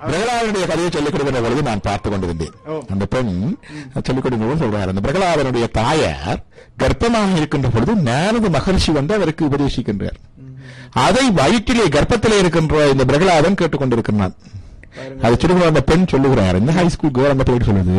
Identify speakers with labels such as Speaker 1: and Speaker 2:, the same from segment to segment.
Speaker 1: பிரகலாதனுடைய கதையை சொல்லிக் கொடுக்கிற பொழுது நான் பார்த்து கொண்டிருந்தேன்
Speaker 2: ஓ.
Speaker 1: அந்த பெண் சொல்லிக் கொடுக்கும் சொல்றார் அந்த பிரகலாதனுடைய தாயார் கர்ப்பமாக இருக்கின்ற பொழுது நாரத மகர்ஷி வந்து அவருக்கு உபதேசிக்கின்றார் அதை வயிற்றிலே கர்ப்பத்திலே இருக்கின்ற இந்த பிரகலாதன் கேட்டுக்கொண்டிருக்கிறான் அது சொல்லுகிற அந்த பெண் சொல்லுகிறார் இந்த ஹை ஸ்கூல் கேர்ள் அந்த பிள்ளை சொல்லுது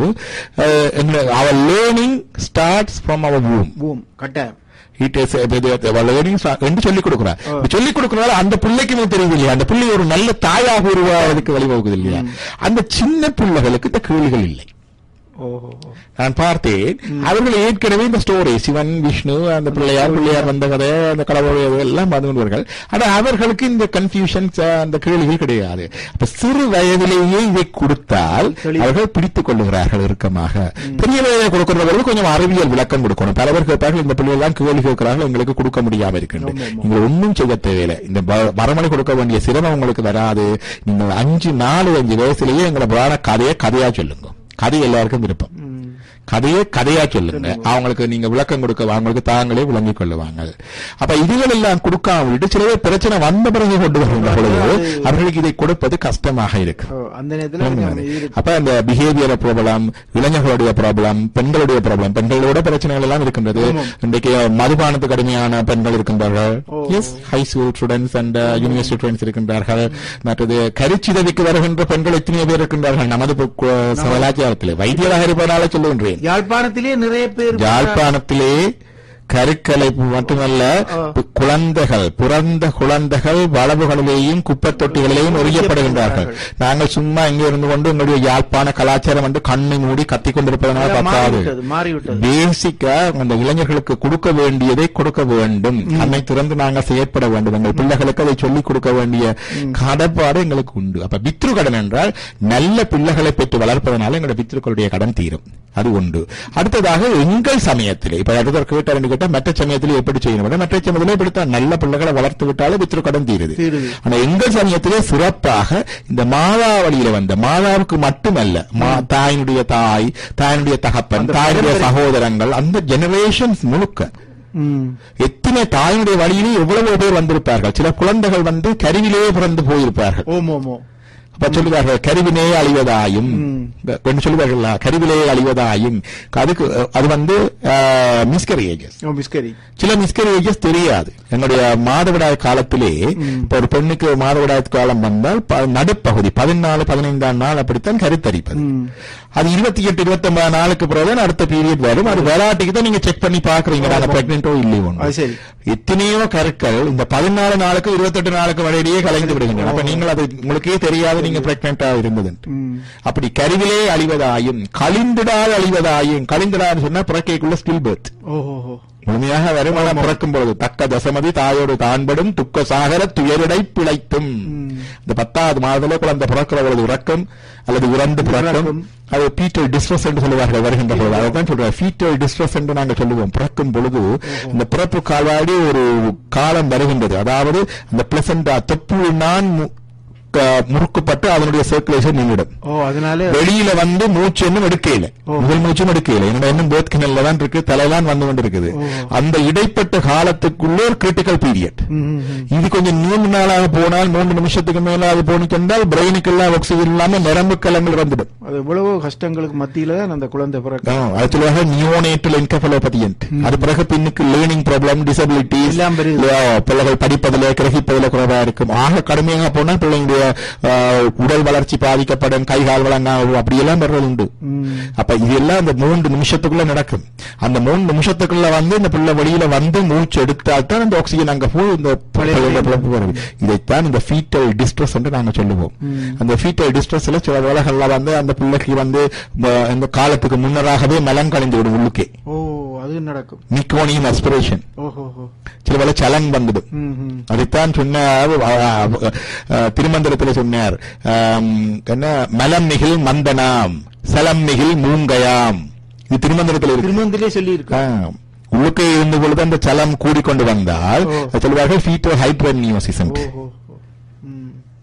Speaker 1: our learning starts from our womb
Speaker 2: பூம் கட்டாயம்
Speaker 1: It is a- இது- இது- அவள் learning start- என்று சொல்லிக் கொடுக்கிறார் இப்படி சொல்லிக் கொடுக்கறதால அந்த பிள்ளைக்குமே தெரியுது இல்லையா அந்த பிள்ளை ஒரு நல்ல தாயாக உருவாவதற்கு வழிவகுக்குது இல்லையா அந்த சின்ன பிள்ளைகளுக்கு இந்த கேள்விகள் இல்லை
Speaker 2: ஓஹோ
Speaker 1: நான் பார்த்தேன் அவர்கள் ஏற்கனவே இந்த ஸ்டோரி சிவன் விஷ்ணு அந்த பிள்ளையார் பிள்ளையார் வந்த கதை அந்த கடவுள் எல்லாம் பார்த்து கொள்வார்கள் ஆனா அவர்களுக்கு இந்த கன்ஃபியூஷன் அந்த கேள்விகள் கிடையாது அப்ப சிறு வயதிலேயே இதை கொடுத்தால்
Speaker 2: தெளிவு.
Speaker 1: அவர்கள் பிடித்துக் கொள்ளுகிறார்கள் இறுக்கமாக பெரிய வயதை கொடுக்கிறவர்கள் கொஞ்சம் அறிவியல் விளக்கம் கொடுக்கணும் பல பேர் கேட்பார்கள் இந்த பிள்ளைகள் எல்லாம் கேள்வி கேட்கிறார்கள் எங்களுக்கு கொடுக்க முடியாம இருக்கின்றது
Speaker 2: ஆமா, ஆமா.
Speaker 1: நீங்கள் ஒன்றும் செய்ய தேவையில்லை இந்த ப- வரமணி கொடுக்க வேண்டிய சிரமம் உங்களுக்கு வராது நீங்க அஞ்சு நாலு அஞ்சு வயசுலயே எங்களை புராண கதையை கதையா சொல்லுங்க கதை எல்லாருக்கும் விருப்பம்
Speaker 2: ம்.
Speaker 1: கதையை கதையா சொல்லுங்க அவங்களுக்கு நீங்க விளக்கம் கொடுக்க அவங்களுக்கு தாங்களே விளங்கிக் கொள்ளுவாங்க அப்ப இதுகள் எல்லாம் கொடுக்காம விட்டு சில பேர் பிரச்சனை வந்த பிறகு கொண்டு வருகின்ற பொழுது அவர்களுக்கு இதை கொடுப்பது கஷ்டமாக இருக்கு
Speaker 2: ஓ, அந்த நேரத்துல கொஞ்சம் இது இருக்கு.
Speaker 1: அப்ப அந்த பிஹேவியர் ப்ராப்ளம் இளைஞர்களுடைய ப்ராப்ளம் பெண்களுடைய ப்ராப்ளம் பெண்களோட பிரச்சனைகள் எல்லாம் இருக்கின்றது
Speaker 2: ஆமாம்.
Speaker 1: இன்றைக்கு மதுபானத்துக்கு அடிமையான பெண்கள் இருக்கின்றார்கள்
Speaker 2: oh.
Speaker 1: Yes high school students and university students இருக்கின்றார்கள் மற்றது கருச்சிதவிக்கு வருகின்ற பெண்கள் எத்தனையோ பேர் இருக்கின்றார்கள் நமது பு- கு- கலாச்சாரத்தில் வைத்தியராக இருப்பதனால சொல்லுகின்றேன்
Speaker 2: யாழ்ப்பாணத்திலே நிறைய பேர்
Speaker 1: யாழ்ப்பாணத்திலே கருக்கலைப்பு மட்டுமல்ல
Speaker 2: ஆ.
Speaker 1: பு- குழந்தைகள் பிறந்த குழந்தைகள் வளவுகளிலேயும் குப்பைத் தொட்டிகளிலேயும் எறியப்படுகின்றார்கள் நாங்கள் சும்மா இங்கே இருந்து கொண்டு எங்களுடைய யாழ்ப்பாண கலாச்சாரம் என்று கண்ணை மூடி கத்திக் கொண்டிருப்பதனால பத்தாது
Speaker 2: மாறிவிட்டது மாறிவிட்டது
Speaker 1: பேசிக்கா அந்த இளைஞர்களுக்கு கொடுக்க வேண்டியதை கொடுக்க வேண்டும் கண்ணை திறந்து நாங்கள் செயற்பட வேண்டும் எங்கள் பிள்ளைகளுக்கு அதை சொல்லிக் கொடுக்க வேண்டிய கடப்பாடு எங்களுக்கு உண்டு அப்ப பித்ரு கடன் என்றால் நல்ல பிள்ளைகளை பெற்று வளர்ப்பதனால எங்களுடைய பித்ருக்களுடைய கடன் தீரும் அது உண்டு அடுத்ததாக எங்கள் சமயத்திலே இப்ப அடுத்த கேட்டார் என்று கேட்டா மற்ற சமயத்திலே எப்படி செய்யணும் விட மற்ற சமயத்திலே இப்படித்தான் நல்ல பிள்ளைகளை வளர்த்து விட்டாலே பித்ரு கடன் தீருது
Speaker 2: தீருது.
Speaker 1: ஆனா எங்கள் சமயத்திலே சிறப்பாக இந்த மாதா வழியில வந்த மாதாவுக்கு மட்டுமல்ல மா தாயினுடைய தாய் தாயினுடைய தகப்பன்
Speaker 2: அந்த
Speaker 1: தாயினுடைய
Speaker 2: பரம்பரை.
Speaker 1: சகோதரங்கள் அந்த ஜெனரேஷன்ஸ் முழுக்க
Speaker 2: ம்.
Speaker 1: எத்தனை தாயினுடைய வழியிலே எவ்வளவு பேர் வந்திருப்பார்கள் சில குழந்தைகள் வந்து கருவிலேயே பிறந்து போயிருப்பார்கள்
Speaker 2: ஓம் ஓமோ
Speaker 1: அப்ப சொல்லுவார்கள் கருவினே அழிவதாயும்
Speaker 2: ம்.
Speaker 1: கொண்டு சொல்லுவார்கள் கருவிலே அழிவதாயும் அதுக்கு அஹ், அது வந்து மிஸ்கரேஜஸ்
Speaker 2: ஓ மிஸ்கரி
Speaker 1: சில மிஸ்கரேஜஸ் தெரியாது என்னுடைய மாதவிடாய் காலத்திலே இப்ப ஒரு பெண்ணுக்கு மாதவிடாய் காலம் வந்தால் ப- நடுப்பகுதி பதினாலு பதினைந்தாம் நாள் அப்படித்தான் கருத்தரிப்பது
Speaker 2: ம்.
Speaker 1: அது இருபத்தி எட்டு இருபத்தி ஒன்பது நாளுக்கு பிறகு அடுத்த பீரியட் வரும் அது விளையாட்டுக்கு தான் நீங்க செக் பண்ணி பாக்குறீங்க நாங்க பிரெக்னென்ட்டோ இல்லையோ
Speaker 2: அது சரி
Speaker 1: எத்தனையோ கருக்கள் இந்த பதினாலு நாளுக்கு இருபத்தெட்டு நாளுக்கு வரையிலேயே கலைந்து விடுகின்றன அப்ப நீங்கள் அது உங்களுக்கே தெரியாது நீங்க பிரெக்னெண்டா இருந்தது
Speaker 2: ம்.
Speaker 1: அப்படி கருவிலே அழிவதாயும் கழிந்திடாது அழிவதாயும் கழிந்திடான்னு சொன்னா பிறக்கைக்குள்ள ஸ்டில் பர்த்
Speaker 2: ஓஹோ
Speaker 1: முழுமையாக வருமானம் பிறக்கும் பொழுது தக்க தசமதி தாயோடு தான்படும் துக்க சாகர துயரிடை பிழைத்தும் இந்த பத்தாவது மாதத்துல குழந்தை பிறக்கிற பொழுது உறக்கம் அல்லது இறந்து பிறக்கும்
Speaker 2: இறக்கும்.
Speaker 1: அது ஃபீட்டல் டிஸ்ட்ரெஸ் என்று சொல்லுவார்கள் வருகின்ற பொழுது அதைத்தான் சொல்றாங்க ஃபீட்டல் டிஸ்ட்ரெஸ் என்று நாங்கள் சொல்லுவோம் பிறக்கும் பொழுது இந்த பிறப்பு கால்வாடி ஒரு காலம் வருகின்றது அதாவது அந்த பிளசண்டா தொப்பு நான் மு- க- முறுக்குப்பட்டு அதனுடைய சர்க்குலேஷன் நின்றுடும்
Speaker 2: ஓ அதனால
Speaker 1: வெளியில வந்து மூச்சு இன்னும் எடுக்கையில
Speaker 2: ஓ.
Speaker 1: முதல் மூச்சும் எடுக்கையில என்னோட இன்னும் பேர்த் கிணல்ல தான் இருக்கு தலையெல்லாம் வந்து கொண்டு இருக்குது
Speaker 2: ஓ.
Speaker 1: அந்த இடைப்பட்ட காலத்துக்குள்ள ஒரு கிரிட்டிக்கல் பீரியட்
Speaker 2: ம், ம், ம்.
Speaker 1: இது கொஞ்சம் நீண்ட நாளாக போனால் மூன்று நிமிஷத்துக்கு மேல அது போனிச் சென்றால் பிரெயினுக்கெல்லாம் ஆக்சிஜன் இல்லாம நரம்பு கலங்கள் வந்துடும்
Speaker 2: அது இவ்வளவு கஷ்டங்களுக்கு மத்தியில தான் அந்த குழந்தை பிறக்க
Speaker 1: ஆ, அது சொல்லுவாங்க நியோனேட்டல் என்கபலோபதியன்ட் அது பிறகு பின்னுக்கு லேர்னிங் ப்ராப்ளம் டிசபிலிட்டி
Speaker 2: எல்லாம் பெருகுது.
Speaker 1: பிள்ளைகள் படிப்பதில் கிரகிப்பதில் குறைவா இருக்கும் ஆக கடுமையாக போனா பிள்ளைங்களுடைய ஆ, உடல் வளர்ச்சி பாதிக்கப்படும் கை கால் வழங்காம அப்படியெல்லாம் வர்றது உண்டு
Speaker 2: ம்.
Speaker 1: அப்ப இது எல்லாம் அந்த மூன்று நிமிஷத்துக்குள்ள நடக்கும் அந்த மூணு நிமிஷத்துக்குள்ள வந்து இந்த பிள்ளை வெளியில வந்து மூச்சு எடுத்தால் தான் அந்த ஆக்சிஜன் அங்க போய் இந்த
Speaker 2: பழைய
Speaker 1: பிள்ளையோட பிறப்பு வருது இதைத்தான் இந்த ஃபீட்டல் டிஸ்ட்ரெஸ் என்று நாங்க சொல்லுவோம் அந்த ஃபீட்டல் டிஸ்ட்ரெஸ்ல சில வேலைகள்ல வந்து அந்த பிள்ளைக்கு வந்து ம- இந்த காலத்துக்கு முன்னராகவே மலம் கழிந்து விடும் உள்ளுக்கே
Speaker 2: ஓ அது நடக்கும்
Speaker 1: நிக்கோனியம் அஸ்பிரேஷன்
Speaker 2: ஓஹோ ஓஹோ.
Speaker 1: சில வேலை சலங் வந்துடும்
Speaker 2: ம், ம்.
Speaker 1: அதைத்தான் சொன்னார் அஹ், அஹ், திருமந்திரத்தில் சொன்னார் ஆம், என்ன மலம் மிகில் மந்தனாம் சலம் மிகில் மூங்கையாம் இது திருமந்திரத்தில் இருக்கு
Speaker 2: திருமந்திலே சொல்லி இருக்கு
Speaker 1: ஆ, உள்ளுக்கே இருந்து பொழுது அந்த சலம் கூடிக்கொண்டு வந்தால்
Speaker 2: ஓ.
Speaker 1: அது சொல்வார்கள் ஃபீட்டோ ஹைட்ரனியோசிஸ்
Speaker 2: ஓஹோ ஓ. ம்.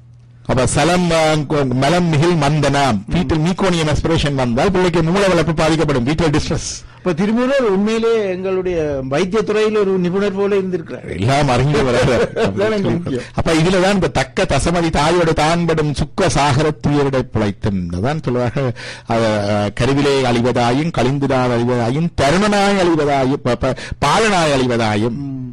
Speaker 1: அப்ப சலம் அஹ், கொ- மலம் மிகில் மந்தனம் வீட்டில் மீக்கோனியம் எக்ஸ்பிரேஷன் வந்தால் பிள்ளைக்கு மூல வளர்ப்பு பாதிக்கப்படும் வீட்டில் டிஸ்ட்ரெஸ்
Speaker 2: இப்ப திருமூலர் உண்மையிலே எங்களுடைய வைத்தியத்துறையில் ஒரு நிபுணர் போல இருந்திருக்கிறார்
Speaker 1: எல்லாம் அறிந்தவர்
Speaker 2: அதுதான் எனக்கு முக்கியம்.
Speaker 1: அப்ப இதுலதான் இந்த தக்க தசமதி தாயோட தான்படும் சுக்க சாகர துயரிடை பிழைத்தும் தான் சொல்லுவார்கள் அஹ், கருவிலே அழிவதாயும் கழிந்துதான் அழிவதாயும் தருணனாய் அழிவதாயும் ப- ப- பாலனாய் அழிவதாயும்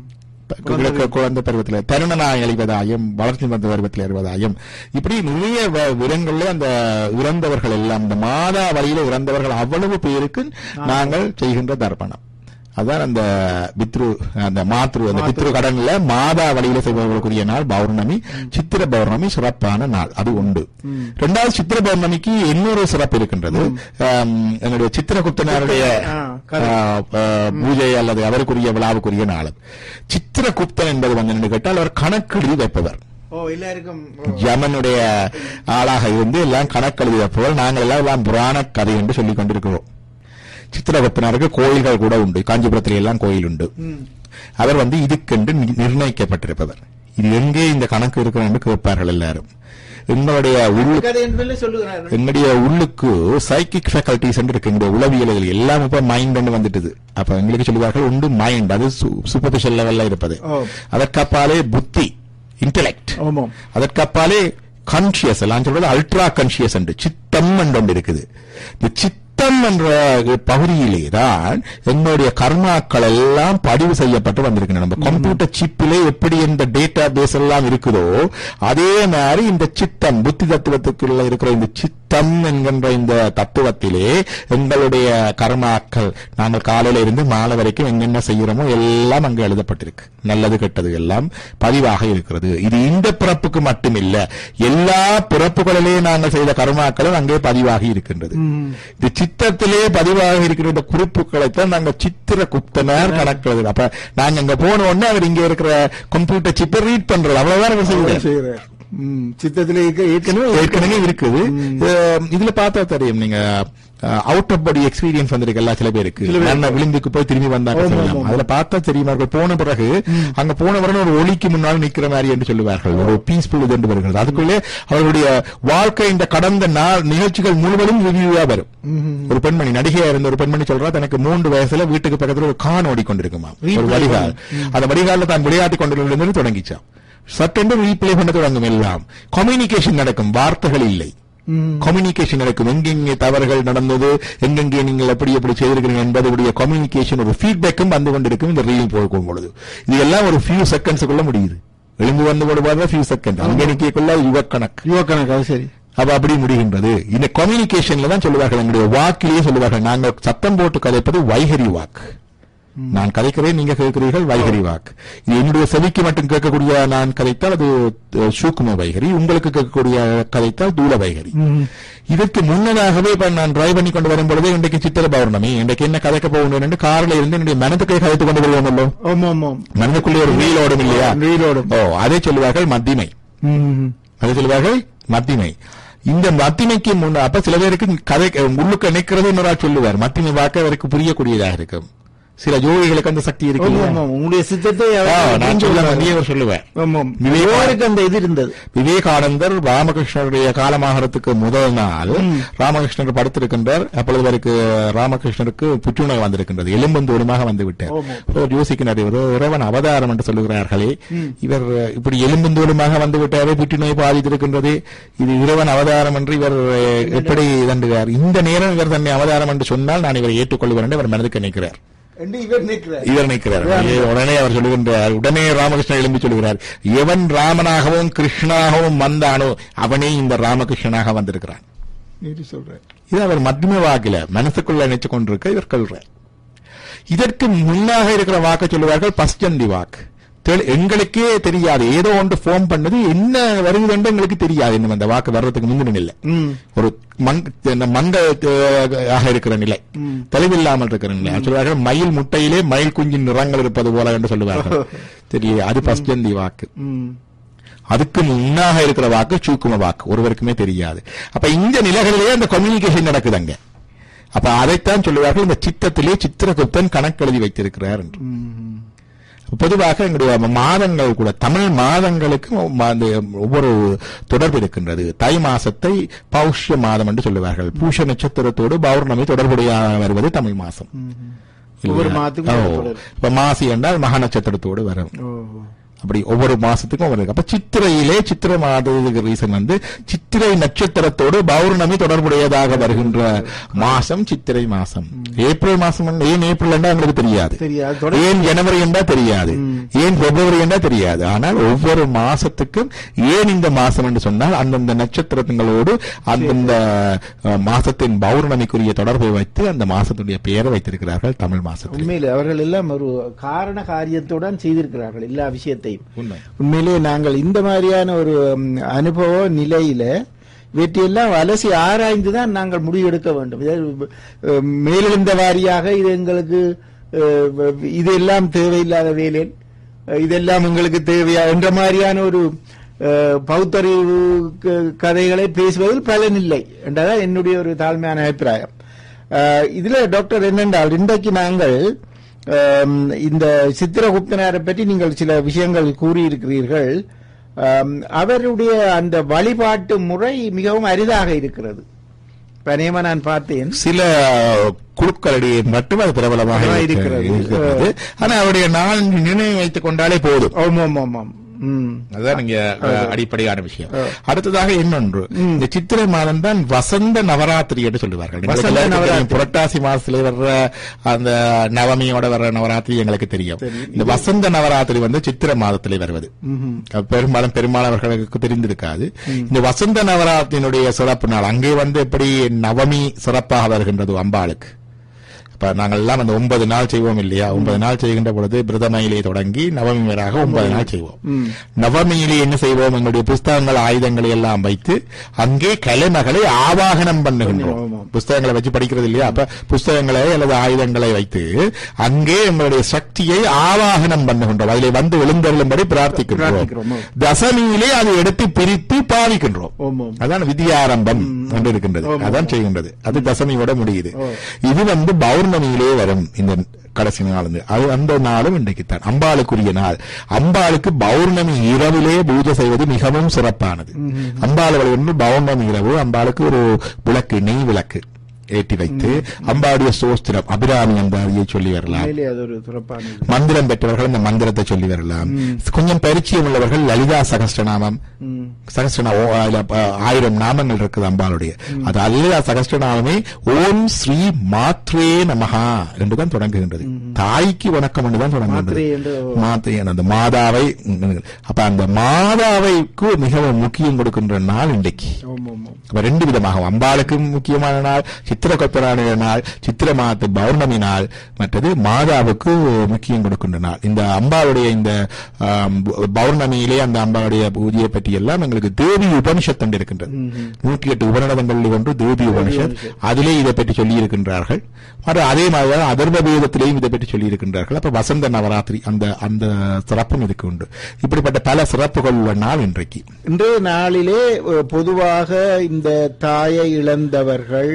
Speaker 1: கிழக்கு குழந்தை பருவத்தில் தருணனாய் அழிவதாயும் வளர்ச்சி வந்த பருவத்தில் அழிவதாயும் இப்படி நிறைய வ- விரங்கள்ல அந்த இறந்தவர்கள் எல்லாம் இந்த மாதா வழியில இறந்தவர்கள் அவ்வளவு பேருக்கு நாங்கள் செய்கின்ற தர்ப்பணம் அதான் அந்த பித்ரு அந்த மாத்ரு அந்த பித்ரு கடன்ல மாதா வழியில செய்பவர்களுக்குரிய நாள் பௌர்ணமி சித்திர பௌர்ணமி சிறப்பான நாள் அது உண்டு இரண்டாவது சித்திர பௌர்ணமிக்கு இன்னொரு சிறப்பு இருக்கின்றது ஆம், என்னுடைய சித்திரகுப்தனாருடைய
Speaker 2: ஆ, correct.
Speaker 1: ஆ, ஆ, பூஜை அல்லது அவருக்குரிய விழாவுக்குரிய நாள் சித்திரகுப்தன் என்பது வந்து என்ன கேட்டால் அவர் கணக்கெழுதி வைப்பவர்
Speaker 2: ஓ எல்லாருக்கும் ஓ.
Speaker 1: யமனுடைய ஆளாக இருந்து எல்லாம் கணக்கெழுதி வைப்பவர் நாங்கள் எல்லாம் எல்லாம் புராண கதை என்று சொல்லிக் கொண்டிருக்கிறோம் சித்திரகுப்தனாருக்கு கோயில்கள் கூட உண்டு காஞ்சிபுரத்தில் எல்லாம் கோயில் உண்டு
Speaker 2: ம்.
Speaker 1: அவர் வந்து இதுக்கென்று நி- நிர்ணயிக்கப்பட்டிருப்பவர் இது எங்கே இந்த கணக்கு இருக்கிறது என்று கேட்பார்கள் எல்லாரும் எங்களுடைய உள்
Speaker 2: கதை என்பதிலே சொல்லுகிறார்
Speaker 1: எங்களுடைய உள்ளுக்கு சைக்கிக் ஃபேக்கல்டிஸ் இருக்கு எங்களுடைய உளவியல்கள் எல்லாம் இப்ப மைண்ட் வந்துட்டுது அப்ப எங்களுக்கு சொல்லுவார்கள் உண்டு மைண்ட் அது சூப்பர்ஃபிஷியல் லெவல்ல இருப்பது
Speaker 2: ஓ.
Speaker 1: அதற்கப்பாலே புத்தி இன்டெலெக்ட்
Speaker 2: ஆமாம்
Speaker 1: அதற்கப்பாலே கான்சியஸ் எல்லாம் சொல்றது அல்ட்ரா கான்சியஸ் என்று சித்தம் என்று ஒன்று இருக்குது இந்த சித்தம் என்ற பகுதியிலே தான் என்னுடைய கர்மாக்கள் எல்லாம் பதிவு செய்யப்பட்டு வந்திருக்கின்றன நம்ம கம்ப்யூட்டர் சிப்பிலே எப்படி இந்த டேட்டா பேஸ் எல்லாம் இருக்குதோ அதே மாதிரி இந்த சித்தம் புத்தி தத்துவத்துக்குள்ள இருக்கிற இந்த சித்தம் என்கின்ற இந்த தத்துவத்திலே எங்களுடைய கர்மாக்கள் நாங்கள் காலையில இருந்து மாலை வரைக்கும் எங்கென்ன செய்கிறோமோ எல்லாம் அங்கு எழுதப்பட்டிருக்கு நல்லது கெட்டது எல்லாம் பதிவாக இருக்கிறது இது இந்த பிறப்புக்கு மட்டுமில்ல எல்லா பிறப்புகளிலே நாங்கள் செய்த கர்மாக்களும் அங்கே பதிவாகி இருக்கின்றது இந்த சித்தத்திலே பதிவாக இருக்கிற இந்த குறிப்புகளைத்தான் நாங்க சித்திர குப்தனார் கணக்கு அப்ப நாங்க அங்க போன உடனே அவர் இங்க இருக்கிற கம்ப்யூட்டர் சிப்பை ரீட் பண்றது அவ்வளவுதான் அவர் செய்யறாரு
Speaker 2: செய்கிறார் ம். சித்தத்திலே இருக்க ஏற்கனவே
Speaker 1: ஏற்கனவே இருக்குது அஹ் இதுல பார்த்தா தெரியும் நீங்க அவுட் ஆஃப் பாடி எக்ஸ்பீரியன்ஸ் வந்திருக்கல சில பேருக்கு நான் விளிம்புக்கு போய் திரும்பி வந்தாங்க
Speaker 2: ஆமா,
Speaker 1: சொல்லலாம்
Speaker 2: ஆமா.
Speaker 1: அதுல பார்த்தா தெரியுமா அவர்கள் போன பிறகு அங்க போன உடனே ஒரு ஒளிக்கு முன்னால் நிக்கிற மாதிரி என்று சொல்லுவார்கள் ஒரு பீஸ்ஃபுல் இது என்று வருகிறது அதுக்குள்ளே அவர்களுடைய வாழ்க்கை இந்த கடந்த நாள் நிகழ்ச்சிகள் முழுவதும் ரிவ்யூவா வரும் ஒரு பெண்மணி நடிகையா இருந்த ஒரு பெண்மணி சொல்றா தனக்கு மூன்று வயசுல வீட்டுக்கு பக்கத்துல ஒரு கான் ஓடிக்கொண்டிருக்குமா ஒரு
Speaker 2: Replay
Speaker 1: வடிகால் அந்த வடிகால தான் விளையாட்டி கொண்டிருந்தது தொடங்கிச்சான் சட்டென்று ரீப்ளே பண்ண தொடங்கும் எல்லாம் கம்யூனிகேஷன் நடக்கும் வார்த்தைகள் இல்லை
Speaker 2: ம்.
Speaker 1: கம்யூனிகேஷன் நடக்கும் எங்கெங்கே தவறுகள் நடந்தது எங்கெங்கே நீங்கள் எப்படி எப்படி செய்திருக்கிறீங்க என்பதுடைய கம்யூனிகேஷன் ஒரு ஃபீட்பேக்கும் வந்து கொண்டிருக்கும் இந்த ரீல் போகும் பொழுது இது எல்லாம் ஒரு ஃபியூ செகண்ட்ஸுக்குள்ள முடியுது எலும்பு வந்து போடுவாங்க ஃபியூ செகண்ட் அங்கே நிற்கக்குள்ள யுவ கணக்கு
Speaker 2: யுவக்கணக்கு அது சரி
Speaker 1: அப்ப அப்படி முடிகின்றது இந்த கம்யூனிகேஷன்ல தான் சொல்லுவார்கள் எங்களுடைய வாக்கிலேயே சொல்லுவார்கள் நாங்கள் சத்தம் போட்டு கதைப்பது வைகரி வாக்கு நான் கதைக்கிறேன் நீங்க கேட்கிறீர்கள் வைகரி வாக்கு இது என்னுடைய செவிக்கு மட்டும் கேட்கக்கூடிய நான் கதைத்தால் அது அஹ், சூக்கும வைகரி உங்களுக்கு கேட்கக்கூடிய கதைத்தால் தூள வைகரி இதற்கு முன்னதாகவே இப்ப நான் டிரைவ் பண்ணி கொண்டு வரும் பொழுதே இன்றைக்கு சித்திர பௌர்ணமி இன்றைக்கு என்ன கதைக்க போகணும் என்று காரில் இருந்து என்னுடைய மனதுக்கை கதைத்துக் கொண்டு வருவோமல்லோ
Speaker 2: ஆமா ஆமாம்
Speaker 1: மனதுக்குள்ளே ஒரு ரீல் ஓடும் இல்லையா
Speaker 2: ரீலோடும்
Speaker 1: ஓ அதை சொல்லுவார்கள் மத்திமை
Speaker 2: ம்.
Speaker 1: அதை சொல்லுவார்கள் மத்திமை இந்த மத்திமைக்கு முன்ன அப்ப சில பேருக்கு கதை உள்ளுக்கு நினைக்கிறது இன்னொரு ஆள் சொல்லுவார் மத்திமை வாக்க அவருக்கு புரியக்கூடியதாக இருக்கும் சில ஜோதிகளுக்கு அந்த சக்தி இருக்கு
Speaker 2: ஆமா,
Speaker 1: இல்லையா?
Speaker 2: ஆமா. உங்களுடைய சித்தத்தை அவர்
Speaker 1: ஆ, நான்
Speaker 2: புரிந்து
Speaker 1: சொல்ல
Speaker 2: கொண்டார்.
Speaker 1: வேண்டிய அவர் சொல்லுவேன்
Speaker 2: ஆமாம்.
Speaker 1: விவேகா-
Speaker 2: எல்லோருக்கும் அந்த இது இருந்தது
Speaker 1: விவேகானந்தர் ராமகிருஷ்ணருடைய காலமாகறதுக்கு முதல் நாள் ராமகிருஷ்ணர் படுத்திருக்கின்றார் அப்பொழுது அவருக்கு ராமகிருஷ்ணருக்கு புற்றுநோய் வந்திருக்கின்றது எலும்புந்தோலுமாக வந்து விட்டார்
Speaker 2: ஆமாம்.
Speaker 1: அவர் யோசிக்கிறார் இவர் இறைவன் அவதாரம் என்று சொல்லுகிறார்களே இவர் இப்படி எலும்புந்தோலுமாக வந்து விட்டாரே புற்றுநோய் பாதித்திருக்கின்றது இது இறைவன் அவதாரம் என்று இவர் எப்படி தண்டுகிறார் இந்த நேரம் இவர் தன்னை அவதாரம் என்று சொன்னால் நான் இவரை ஏற்றுக்கொள்கிறேன் என்று அவர் மனதுக்கு நினைக்கிறார்
Speaker 2: என்று இவர் நிற்கிறார்
Speaker 1: இவர் நிற்கிறார் உடனே அவர் சொல்லுகின்றார் உடனே ராமகிருஷ்ணன் எழும்பி சொல்லுகிறார் எவன் ராமனாகவும் கிருஷ்ணனாகவும் வந்தானோ அவனே இந்த ராமகிருஷ்ணனாக வந்திருக்கிறான்
Speaker 2: நீதி சொல்றார்
Speaker 1: இது அவர் மத்தியம வாக்கில மனசுக்குள்ள நினைச்சு கொண்டிருக்க இவர் கொள்றார் இதற்கு முன்னாக இருக்கிற வாக்கு சொல்லுவார்கள் பஸ்டந்தி வாக்கு தெளி- எங்களுக்கே தெரியாது ஏதோ ஒன்று ஃபோன் பண்ணது என்ன வருகுதுன்னு எங்களுக்கு தெரியாது இன்னும் அந்த வாக்கு வர்றதுக்கு முந்தின நிலை
Speaker 2: ம்.
Speaker 1: ஒரு மங்க இந்த மங்க அஹ், ஆக இருக்கிற நிலை
Speaker 2: ம்.
Speaker 1: தெளிவில்லாமல் இருக்கிற நிலை அது சொல்லுவார்கள் மயில் முட்டையிலே மயில் குஞ்சின் நிறங்கள் இருப்பது போல என்று சொல்லுவார்கள் தெரிய அது பஸ்டந்தி வாக்கு
Speaker 2: ம்.
Speaker 1: அதுக்கு முன்னாக இருக்கிற வாக்கு சூக்கும வாக்கு ஒருவருக்குமே தெரியாது அப்ப இந்த நிலைகளிலேயே அந்த கம்யூனிகேஷன் நடக்குது அங்க அப்ப அதைத்தான் சொல்லுவார்கள் இந்த சித்தத்திலே சித்திரகுப்தன் கணக்கெழுதி வைத்திருக்கிறார் என்று
Speaker 2: ம்.
Speaker 1: பொதுவாக எங்களுடைய மாதங்கள் கூட தமிழ் மாதங்களுக்கு ம- அந்த ஒவ்வொரு தொடர்பு இருக்கின்றது தை மாசத்தை பௌஷ்ய மாதம் என்று சொல்லுவார்கள் பூஷ நட்சத்திரத்தோடு பௌர்ணமி தொடர்புடைய வருவது தமிழ் மாசம்
Speaker 2: ஒவ்வொரு
Speaker 1: இல்லையா?
Speaker 2: மாதத்துக்கும்
Speaker 1: ஓ.
Speaker 2: தொடர்பு.
Speaker 1: இப்ப மாசி என்றால் மக நட்சத்திரத்தோடு வரும்
Speaker 2: ஓஹோ.
Speaker 1: அப்படி ஒவ்வொரு மாசத்துக்கும் ஒவ்வொரு அப்ப சித்திரையிலே சித்திரை மாதத்துக்கு ரீசன் வந்து சித்திரை நட்சத்திரத்தோடு பௌர்ணமி தொடர்புடையதாக வருகின்ற மாசம் சித்திரை மாசம் ஏப்ரல் மாசம் என்ன- ஏன் ஏப்ரல் என்றா எங்களுக்கு தெரியாது
Speaker 2: தெரியாது தொடர்
Speaker 1: ஏன் ஜனவரி என்றா தெரியாது ஏன் பிப்ரவரி என்றா தெரியாது ஆனால் ஒவ்வொரு மாசத்துக்கும் ஏன் இந்த மாசம் என்று சொன்னால் அந்தந்த நட்சத்திரங்களோடு அந்தந்த அஹ், மாசத்தின் பௌர்ணமிக்குரிய தொடர்பை வைத்து அந்த மாசத்துடைய பெயரை வைத்திருக்கிறார்கள் தமிழ் மாசத்தில்
Speaker 2: உண்மையிலே அவர்கள் எல்லாம் ஒரு காரண காரியத்துடன் செய்திருக்கிறார்கள் எல்லா விஷயத்தையும்
Speaker 1: உண்மை
Speaker 2: உண்மையிலே நாங்கள் இந்த மாதிரியான ஒரு ம், அனுபவ நிலையில இவற்றையெல்லாம் அலசி ஆராய்ந்து தான் நாங்கள் முடிவெடுக்க வேண்டும் இது, அஹ், மேலெழுந்த வாரியாக இது எங்களுக்கு அஹ், இதெல்லாம் தேவையில்லாத வேலை அஹ், இதெல்லாம் எங்களுக்கு தேவையா என்ற மாதிரியான ஒரு அஹ், பௌத்தறிவு க- கதைகளை பேசுவதில் பலனில்லை என்றதான் என்னுடைய ஒரு தாழ்மையான அபிப்பிராயம் அஹ், இதுல டாக்டர் என்னென்றால் இன்றைக்கு நாங்கள் ஆம், இந்த சித்திரகுப்தனாரை பற்றி நீங்கள் சில விஷயங்கள் கூறியிருக்கிறீர்கள் ஆம், அவருடைய அந்த வழிபாட்டு முறை மிகவும் அரிதாக இருக்கிறது இப்ப அநேகமா நான் பார்த்தேன்
Speaker 1: சில குழுக்களிடையே மட்டும் அது பிரபலமாக
Speaker 2: பிரபலமாக
Speaker 1: இருக்கிறது
Speaker 2: இருக்கிறது.
Speaker 1: இருக்கிறது. ஆனா அவருடைய நாள் நினைவு வைத்துக் கொண்டாலே போதும்
Speaker 2: ஆமாம் ஆமாம் ஆமாம் ம்
Speaker 1: அதுதான் இங்க அஹ், அடிப்படையான விஷயம் அடுத்ததாக இன்னொன்று இந்த சித்திரை மாதம் தான் வசந்த நவராத்திரி என்று சொல்லுவார்கள் எங்களுக்கு
Speaker 2: வசந்த
Speaker 1: எல்லாருக்கும் தெரியும்.
Speaker 2: நவராத்திரி.
Speaker 1: புரட்டாசி மாசத்துல வர்ற அந்த நவமியோட வர்ற நவராத்திரி எங்களுக்கு தெரியும் இந்த வசந்த நவராத்திரி வந்து சித்திரை மாதத்திலே வருவது
Speaker 2: ம்ஹும்.
Speaker 1: பெரும்பாலும் பெரும்பாலவர்களுக்கு தெரிந்திருக்காது இந்த வசந்த நவராத்திரியினுடைய சிறப்பு நாள் அங்கே வந்து எப்படி நவமி சிறப்பாக வருகின்றது அம்பாளுக்கு இப்ப நாங்கள் எல்லாம் அந்த ஒன்பது நாள் செய்வோம் இல்லையா ஒன்பது நாள் செய்கின்ற பொழுது பிரதமையிலே தொடங்கி நவமி வராக ஒன்பது நாள் செய்வோம்
Speaker 2: ம்.
Speaker 1: நவமியிலே என்ன செய்வோம் எங்களுடைய புஸ்தகங்கள் ஆயுதங்களை எல்லாம் வைத்து அங்கே கலைமகளை ஆவாகனம் பண்ணுகின்றோம்
Speaker 2: ஆமாம்.
Speaker 1: புஸ்தகங்களை வச்சு படிக்கிறது இல்லையா அப்ப புஸ்தகங்களை அல்லது ஆயுதங்களை வைத்து அங்கே எங்களுடைய சக்தியை ஆவாகனம் பண்ணுகின்றோம் அதிலே வந்து எழுந்தருளும்படி பிரார்த்திக்கின்றோம்
Speaker 2: பிரார்த்திக்கிறோம்.
Speaker 1: தசமியிலே அதை எடுத்து பிரித்து பாவிக்கின்றோம்
Speaker 2: ஆமாம்
Speaker 1: அதான் வித்யாரம்பம் என்று இருக்கின்றது
Speaker 2: ஆமாம்.
Speaker 1: அதான் செய்கின்றது அது தசமியோட முடியுது
Speaker 2: ஓ.
Speaker 1: இது வந்து பௌர்ணமியிலே வரும் இந்த கடைசி நாள் வந்து. அது அந்த நாளும் இன்றைக்குத்தான் அம்பாளுக்குரிய நாள் அம்பாளுக்கு பௌர்ணமி இரவிலே பூஜை செய்வது மிகவும் சிறப்பானது அம்பாள் வந்து பௌர்ணமி இரவு அம்பாளுக்கு ஒரு விளக்கு நெய் விளக்கு ஏற்றி வைத்து அம்பாளுடைய சோஸ்திரம் அபிராமி அம்பாளியை சொல்லி வரலாம்
Speaker 2: உண்மையிலே அது ஒரு சிறப்பான இது.
Speaker 1: மந்திரம் பெற்றவர்கள் இந்த மந்திரத்தை சொல்லி வரலாம் கொஞ்சம் பரிச்சயம் உள்ளவர்கள் லலிதா சகஸ்டநாமம்
Speaker 2: ம்.
Speaker 1: சகஸ்டனா ஓ, அதுல, ப, ஆயிரம் நாமங்கள் இருக்குது அம்பாளுடைய அது அல்ல சகஸ்டநாமமே ஓம் ஸ்ரீ மாத்ரே நமஹா என்றுதான் தொடங்குகின்றது தாய்க்கு வணக்கம் என்றுதான்
Speaker 2: மாத்திரை
Speaker 1: தொடங்குகின்றது
Speaker 2: என்று
Speaker 1: மாத்திரை அந்த மாதாவை ம், அப்ப அந்த மாதாவைக்கு மிகவும் முக்கியம் கொடுக்கின்ற நாள் இன்றைக்கு
Speaker 2: ஆமாம் ஆமாம்
Speaker 1: அப்ப ரெண்டு விதமாக அம்பாளுக்கு முக்கியமான நாள் சித்திர கொத்தரான நாள் சித்திர மாதத்து பௌர்ணமி நாள் மற்றது மாதாவுக்கு முக்கியம் கொடுக்கின்ற நாள் இந்த அம்பாளுடைய இந்த ஆம், பௌர்ணமியிலே அந்த அம்பாளுடைய பூஜையை பற்றி எல்லாம் எங்களுக்கு தேவி உபனிஷத் என்று இருக்கின்றது நூற்றி எட்டு உபநிடதங்களில் ஒன்று தேவி உபனிஷத் அதிலே இதை பற்றி சொல்லி இருக்கின்றார்கள் மற்ற அதே மாதிரி அதர்வ வேதத்திலேயும் இதை பற்றி சொல்லி இருக்கின்றார்கள் அப்ப வசந்த நவராத்திரி அந்த அந்த சிறப்பும் இதுக்கு உண்டு இப்படிப்பட்ட பல சிறப்புகள் உள்ள நாள் இன்றைக்கு
Speaker 2: இன்றைய நாளிலே அஹ், பொதுவாக இந்த தாயை இழந்தவர்கள்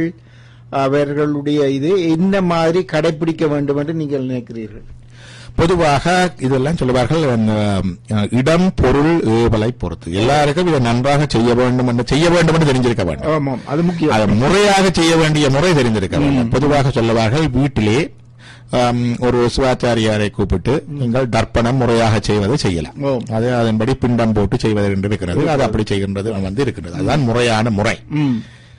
Speaker 2: அவர்களுடைய இது என்ன மாதிரி கடைபிடிக்க வேண்டும் என்று நீங்கள் நினைக்கிறீர்கள்
Speaker 1: பொதுவாக இதெல்லாம் சொல்லுவார்கள் அந்த, அஹ், இடம் பொருள் ஏவலை பொறுத்து எல்லாருக்கும் இதை நன்றாக செய்ய வேண்டும் என்று செய்ய வேண்டும் என்று தெரிஞ்சிருக்க வேண்டும்
Speaker 2: ஆமாம் அது முக்கியம்
Speaker 1: அதை முறையாக செய்ய வேண்டிய முறை தெரிந்திருக்க வேண்டும் பொதுவாக சொல்லுவார்கள் வீட்டிலே ஆம், ஒரு சிவாச்சாரியாரை கூப்பிட்டு நீங்கள் தர்ப்பணம் முறையாக செய்வதை செய்யலாம்
Speaker 2: ஓ.
Speaker 1: அது அதன்படி பிண்டம் போட்டு செய்வது என்று இருக்கிறது அது அப்படி செய்கின்றது வந்து இருக்கிறது அதுதான் முறையான முறை
Speaker 2: ம்.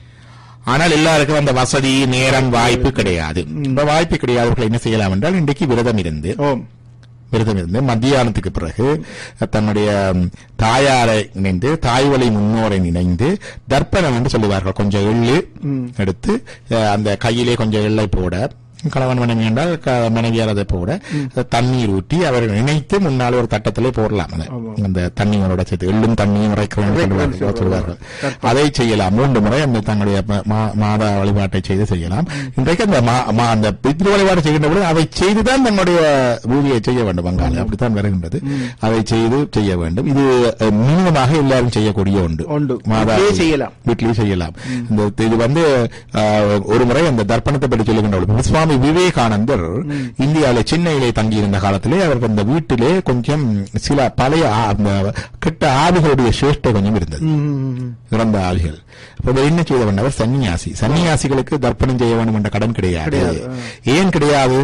Speaker 1: ஆனால் எல்லாருக்கும் அந்த வசதி நேரம் வாய்ப்பு கிடையாது இப்ப வாய்ப்பு கிடையாதவர்கள் என்ன செய்யலாம் என்றால் இன்றைக்கு விரதம் இருந்து
Speaker 2: ஓம்
Speaker 1: விரதம் இருந்து மத்தியானத்துக்கு பிறகு தன்னுடைய ம், தாயாரை நினைந்து தாய் வழி முன்னோரை நினைந்து தர்ப்பணம் என்று சொல்லுவார்கள் கொஞ்சம் எள்ளு எடுத்து அஹ், அந்த கையிலே கொஞ்சம் எள்ளை போட கணவன் மனைவி என்றால் க- மனைவியார் அதை போட அதை தண்ணீர் ஊற்றி அவர்கள் நினைத்து முன்னால் ஒரு தட்டத்திலே போடலாம் அதை. அந்த தண்ணியோட சேர்த்து எள்ளும் தண்ணியும் உரைக்கிறோம் சொல்லுவார்கள் சொல்லுவார்கள் அதை செய்யலாம் மூன்று முறை அந்த தங்களுடைய ம- மா- மாதா வழிபாட்டை செய்து செய்யலாம் இன்றைக்கு அந்த மா- மா- அந்த பித்ரு வழிபாடு செய்கின்ற பொழுது அதை செய்துதான் தன்னுடைய பூஜையை செய்ய வேண்டும் வங்காளி அப்படித்தான் வருகின்றது அதை செய்து செய்ய வேண்டும் இது அஹ், மினிமமாக எல்லாரும் செய்யக்கூடிய ஒன்று
Speaker 2: உண்டு.
Speaker 1: மாதா
Speaker 2: வீட்டிலேயே செய்யலாம்.
Speaker 1: வீட்டிலேயே செய்யலாம் இந்த இது வந்து அஹ், ஒரு முறை அந்த தர்ப்பணத்தை பற்றி சொல்லுகின்ற பொழுது சுவாமி சுவாமி விவேகானந்தர் இந்தியாவிலே சென்னையிலே தங்கியிருந்த காலத்திலே அவருக்கு அந்த வீட்டிலே கொஞ்சம் சில பழைய ஆ- அந்த கெட்ட ஆவிகளுடைய சேஷ்டை கொஞ்சம் இருந்தது
Speaker 2: ம்.
Speaker 1: இறந்த ஆவிகள் அப்ப அவர் என்ன செய்த அவர் சன்னியாசி சன்னியாசிகளுக்கு தர்ப்பணம் செய்ய வேண்டும் என்ற கடன் கிடையாது
Speaker 2: கிடையாது, ஆ.
Speaker 1: ஏன் கிடையாது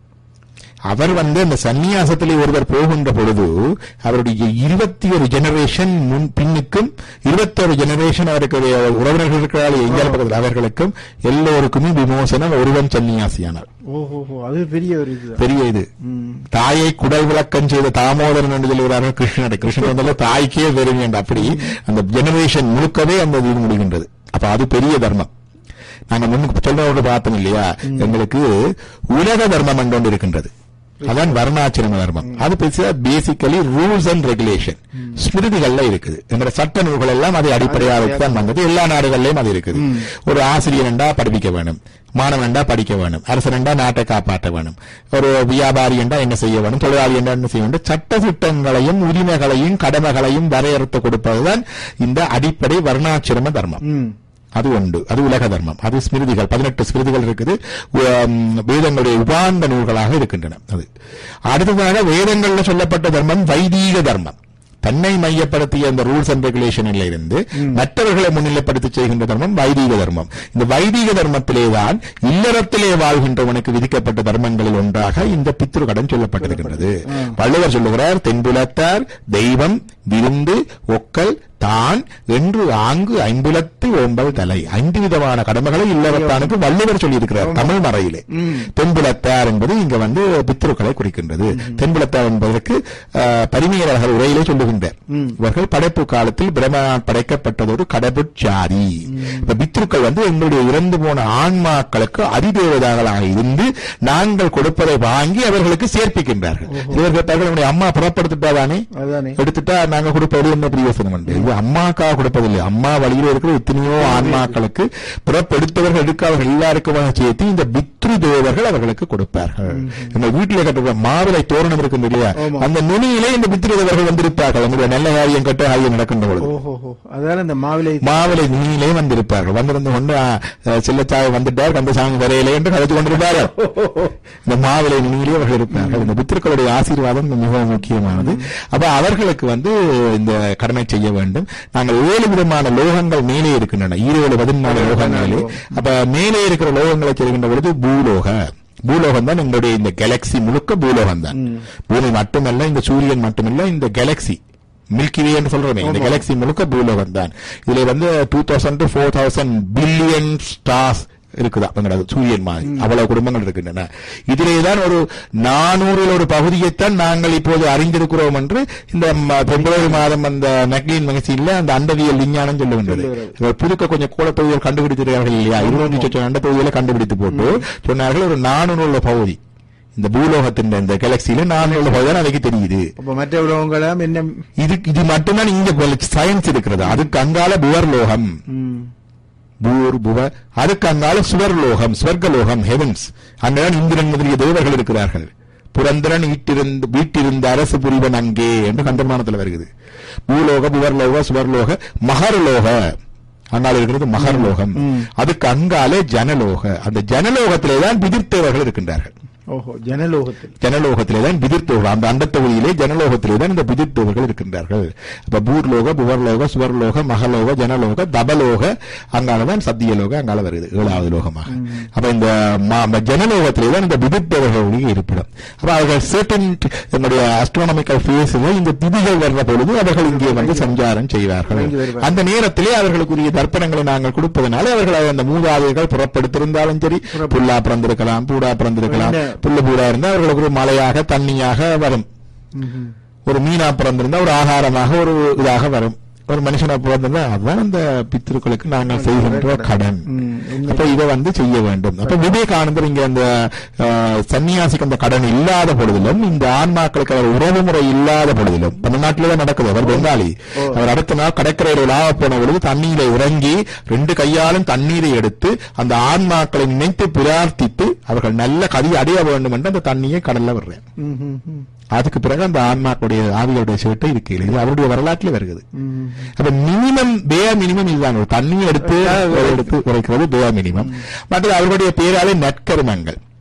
Speaker 1: அவர் வந்து அந்த சந்நியாசத்திலே ஒருவர் போகின்ற பொழுது அவருடைய இருபத்தி ஒரு ஜெனரேஷன் முன் பின்னுக்கும் இருபத்தொரு ஜெனரேஷன் அவருக்கு உறவினர்கள் இருக்கிறார்கள் எங்கேயாவது பக்கத்தில் அவர்களுக்கும் எல்லோருக்குமே விமோசனம் ஒருவன் சன்னியாசியானார்
Speaker 2: ஓஹோ அது பெரிய ஒரு இதுதான்
Speaker 1: பெரிய இது
Speaker 2: ம்.
Speaker 1: தாயை குடல் விளக்கம் செய்த தாமோதரன் என்று சொல்லுகிறார்கள் கிருஷ்ணனை கிருஷ்ணன் வந்தால தாய்க்கே வெறும் என்ற அப்படி அந்த ஜெனரேஷன் முழுக்கவே அந்த இது முடிகின்றது அப்ப அது பெரிய தர்மம் நாங்க முன்னுக்கு சொல்றவங்க பார்த்தோம் இல்லையா எங்களுக்கு உலக தர்மம் என்று ஒன்று இருக்கின்றது அதான் வர்ணாச்சிரம தர்மம் அது பேசிக்கலி ரூல்ஸ் அண்ட் ரெகுலேஷன் ஸ்மிருதிகள்ல இருக்குது எங்களோட சட்ட நூல்கள் எல்லாம் அதை அடிப்படையாக வச்சு தான் வந்தது எல்லா நாடுகள்லயும் அது இருக்குது ஒரு ஆசிரியர் என்றா படிப்பிக்க வேணும் மாணவன்டா படிக்க வேணும் அரசனண்டா நாட்டை காப்பாற்ற வேணும் ஒரு வியாபாரி என்றா என்ன செய்ய வேணும் தொழிலாளி என்றா என்ன செய்ய வேண்டும் சட்ட திட்டங்களையும் உரிமைகளையும் கடமைகளையும் வரையறுத்து கொடுப்பதுதான் இந்த அடிப்படை வர்ணாச்சிரம தர்மம்
Speaker 2: ம்.
Speaker 1: அது உண்டு அது உலக தர்மம் அது ஸ்மிருதிகள் பதினெட்டு ஸ்மிருதிகள் இருக்குது உம், வேதங்களுடைய உபாந்த நூல்களாக இருக்கின்றன அது அடுத்ததாக வேதங்கள்ல சொல்லப்பட்ட தர்மம் வைதீக தர்மம் தன்னை மையப்படுத்திய அந்த ரூல்ஸ் அண்ட் ரெகுலேஷனில் இருந்து மற்றவர்களை முன்னிலைப்படுத்தி செய்கின்ற தர்மம் வைதீக தர்மம் இந்த வைதீக தர்மத்திலேதான் இல்லறத்திலே வாழ்கின்றவனுக்கு விதிக்கப்பட்ட தர்மங்களில் ஒன்றாக இந்த பித்ருகடன் சொல்லப்பட்டிருக்கின்றது வள்ளுவர் சொல்லுகிறார் தென்புலத்தார் தெய்வம் விருந்து ஒக்கல் தான் என்று ஆங்கு ஐம்புலத்து ஓம்பல் தலை ஐந்து விதமான கடமைகளை இல்லறத்தானுக்கு வள்ளுவர் சொல்லியிருக்கிறார் தமிழ் மறையிலே
Speaker 2: ம்.
Speaker 1: தென்புலத்தார் என்பது இங்க வந்து பித்ருக்களை குறிக்கின்றது தென்புலத்தார் என்பதற்கு ஆஹ், பரிமையாளர்கள் உரையிலே சொல்லுகின்றார்
Speaker 2: ம்.
Speaker 1: இவர்கள் படைப்பு காலத்தில் பிரம்மனால் படைக்கப்பட்டது ஒரு கடவுட்சாதி இப்ப பித்ருக்கள் வந்து எங்களுடைய இறந்து போன ஆன்மாக்களுக்கு அதிதேவதாகளாக இருந்து நாங்கள் கொடுப்பதை வாங்கி அவர்களுக்கு சேர்ப்பிக்கின்றார்கள் இவர்கள் கேட்டார்கள், "உன்னுடைய அம்மா புறப்படுத்திட்டாதானே
Speaker 2: அதானே
Speaker 1: எடுத்துட்டா நாங்க கொடுப்பது என்ன பிரயோசனம் உண்டு இது அம்மாக்காக கொடுப்பதில்லை அம்மா வழியில இருக்கிற எத்தனையோ ஆன்மாக்களுக்கு பிறப்பெடுத்தவர்கள் எடுக்காதவர்கள் எல்லாருக்குமாக சேர்த்து இந்த பித்ரு தேவர்கள் அவர்களுக்கு கொடுப்பார்கள் நம்ம வீட்டிலே கட்டுற மாவிலை தோரணம் இருக்குது இல்லையா
Speaker 2: ஆமா.
Speaker 1: அந்த நுனியிலே இந்த பித்ரு தேவர்கள் வந்திருப்பார்கள் நம்முடைய நல்ல காரியம் கட்ட காரியம் நடக்கின்ற பொழுது
Speaker 2: ஓஹோ அதான இந்த மாவிலை
Speaker 1: மாவிலை நுனியிலே வந்திருப்பார்கள் வந்திருந்து கொண்டு செல்லச்சாவை வந்துட்டார் கந்தசாமி வரையிலே என்று கதைத்து கொண்டிருப்பார்கள் இந்த மாவிலை நுனியிலே அவர்கள் இருப்பார்கள் இந்த பித்திருக்களுடைய ஆசீர்வாதம் மிகவும் முக்கியமானது அப்ப அவர்களுக்கு வந்து இந்த கடமை செய்ய வேண்டும் நாங்கள் ஏழு விதமான லோகங்கள் மேலே இருக்கின்றன ஈரேழு பதினாலு லோகங்களிலே அப்ப மேலே இருக்கிற லோகங்களை செய்கின்ற பொழுது பூலோக பூலோகம் தான் எங்களுடைய இந்த கேலக்சி முழுக்க பூலோகம் தான் பூமி மட்டுமல்ல இந்த சூரியன் மட்டுமல்ல இந்த கேலக்சி மில்கி வே என்று சொல்றோமே இந்த கேலக்சி முழுக்க பூலோகம் தான் இதுல வந்து two thousand to four thousand billion stars இருக்குதா எங்களது சூரியன் மாதிரி அவ்வளவு குடும்பங்கள் இருக்கின்றன இதிலே தான் ஒரு நானூறில் ஒரு பகுதியைத்தான் நாங்கள் இப்போது அறிந்திருக்கிறோம் என்று இந்த ம- பிப்ரவரி மாதம் அந்த மெக்லீன் மகசின்ல அந்த அண்டவியல் விஞ்ஞானம் சொல்லுகின்றது இவர் புதுக்க கொஞ்சம் கோலப்பகுதிகள் கண்டுபிடித்திருக்கிறார்கள் இல்லையா இருபத்தி சொச்சம் அண்ட தொகுதிகளை கண்டுபிடித்து போட்டு சொன்னார்கள் ஒரு நானூறு உள்ள பகுதி இந்த பூலோகத்தின் இந்த கேலக்சியில நானூறு உள்ள பகுதி தான் அதுக்கு தெரியுது
Speaker 2: அப்ப மற்ற உலகங்களாம் என்ன
Speaker 1: இது இது மட்டும்தான் இங்க சயின்ஸ் இருக்கிறது அதுக்கு அங்கால புவர்லோகம்
Speaker 2: ம்.
Speaker 1: பூர் புவ அதுக்கு அங்கால சுவர்லோகம் ஸ்வர்கலோகம் ஹெவன்ஸ் அங்கதான் இந்திரன் முதலிய தேவர்கள் இருக்கிறார்கள் புரந்திரன் ஈட்டிருந்து வீட்டிருந்த அரசு புரிவன் அங்கே என்று கந்தமானத்தில் வருகிறது பூலோக புவர்லோக சுவர்லோக மகரலோக அங்கால இருக்கிறது மகர்லோகம் அதுக்கு அங்காலே ஜனலோக அந்த ஜனலோகத்திலே தான் விதிர்த்தேவர்கள் இருக்கின்றார்கள்
Speaker 2: ஓஹோ ஜனலோகத்தில்
Speaker 1: ஜனலோகத்திலே தான் விதிர்த்தவர்கள் அந்த அண்டத்தொகுதியிலே ஜனலோகத்திலே தான் இந்த விதிர்த்தவர்கள் இருக்கின்றார்கள் அப்ப பூர்லோக புவர்லோக சுவர்லோக மகலோக ஜனலோக தபலோக அங்காலதான் சத்தியலோக அங்கால வருது ஏழாவது லோகமாக அப்ப இந்த ம- ம- ஜனலோகத்திலே தான் இந்த விதிர்த்தவர்களுடைய இருப்பிடம் அப்ப அவர்கள் certain நம்முடைய அஸ்ட்ரானமிக்கல் ஃபேஸில் இந்த திதிகள் வர்ற பொழுது அவர்கள் இங்கே வந்து சஞ்சாரம் செய்வார்கள்
Speaker 2: இங்கே வருவார்கள்.
Speaker 1: அந்த நேரத்திலே அவர்களுக்குரிய தர்ப்பணங்களை நாங்கள் கொடுப்பதனால அவர்கள் அந்த மூதாதையர்கள் புறப்படுத்திருந்தாலும் சரி புல்லா பிறந்திருக்கலாம் பூடா பிறந்திருக்கலாம்
Speaker 2: என்ன?
Speaker 1: புல்லு பூடா இருந்தா அவர்களுக்கு ஒரு மலையாக தண்ணியாக வரும்
Speaker 2: ம்ஹும்.
Speaker 1: ஒரு மீனா பிறந்திருந்தா ஒரு ஆகாரமாக ஒரு இதாக வரும் ஒரு மனுஷனா பிறந்திருந்தா அதுதான் அந்த பித்திருக்களுக்கு நாங்கள் செய்கின்ற கடன்
Speaker 2: ம், உண்மை.
Speaker 1: அப்ப இதை வந்து செய்ய வேண்டும் அப்ப விவேகானந்தர் இங்க அந்த அஹ், சன்னியாசிக்கு அந்த கடன் இல்லாத பொழுதிலும் இந்த ஆன்மாக்களுக்கு அவர் உறவு முறை இல்லாத பொழுதிலும் அந்த நாட்டிலே தான் நடக்குது அவர் பெங்காலி அவர் அடுத்த நாள் கடற்கரையில் உலாவ போன பொழுது தண்ணீரை இறங்கி ரெண்டு கையாலும் தண்ணீரை எடுத்து அந்த ஆன்மாக்களை நினைத்து பிரார்த்தித்து அவர்கள் நல்ல கதி அடைய வேண்டும் என்று அந்த தண்ணியை கடல்ல விடுறேன்
Speaker 2: ம்ஹும். ம்.
Speaker 1: அதுக்கு பிறகு அந்த ஆன்மாக்களுடைய ஆவிகளுடைய சேட்டை இருக்கு இது அவருடைய வரலாற்றில் வருகிறது
Speaker 2: ம்.
Speaker 1: அப்ப மினிமம் பே மினிமம் இதுதான் ஒரு தண்ணி எடுத்து ஒரு எடுத்து உரைக்கிறது பே மினிமம் மற்றது அவர்களுடைய பேராலே நற்கருமங்கள்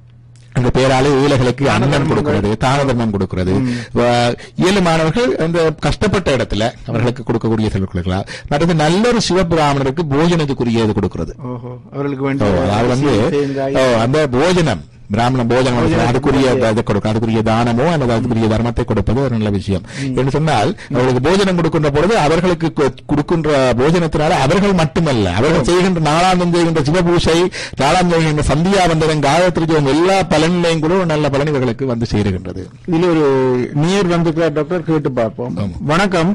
Speaker 1: அந்த பேராலே ஏழைகளுக்கு அன்னம் கொடுக்கிறது தான தர்மம் கொடுக்கிறது வ- இயலுமானவர்கள் அந்த கஷ்டப்பட்ட இடத்துல அவர்களுக்கு கொடுக்கக்கூடிய செல்வ கொடுக்கலாம் மற்றது நல்ல ஒரு சிவபிராமணருக்கு போஜனத்துக்குரிய இது கொடுக்கிறது
Speaker 2: ஓஹோ அவர்களுக்கு
Speaker 1: ஓ,
Speaker 2: வேண்டிய
Speaker 1: அதாவது வந்து
Speaker 2: தேங்காய்
Speaker 1: ஓ, அந்த போஜனம் பிராமண போஜனம்
Speaker 2: போஜனம்
Speaker 1: அதுக்குரிய
Speaker 2: கொடுக்கிறது.
Speaker 1: அதை கொடுக்கும் அதுக்குரிய தானமோ அல்லது அதுக்குரிய தர்மத்தை கொடுப்பது ஒரு நல்ல விஷயம் என்று சொன்னால் அவர்களுக்கு போஜனம் கொடுக்கின்ற பொழுது அவர்களுக்கு கொ- கொடுக்கின்ற போஜனத்தினால அவர்கள் மட்டுமல்ல அவர்கள் செய்கின்ற நாளாந்தம் செய்கின்ற சிவபூஷை நாளாந்தம் செய்கின்ற சந்தியாவந்தனம் காயத்ரி ஜெபம் எல்லா பலனிலையும் கூட ஒரு நல்ல பலன் இவர்களுக்கு வந்து சேருகின்றது
Speaker 2: இதுல ஒரு நீர் வந்திருக்கிறார் டாக்டர் கேட்டு பார்ப்போம்
Speaker 1: ஆமா.
Speaker 2: வணக்கம்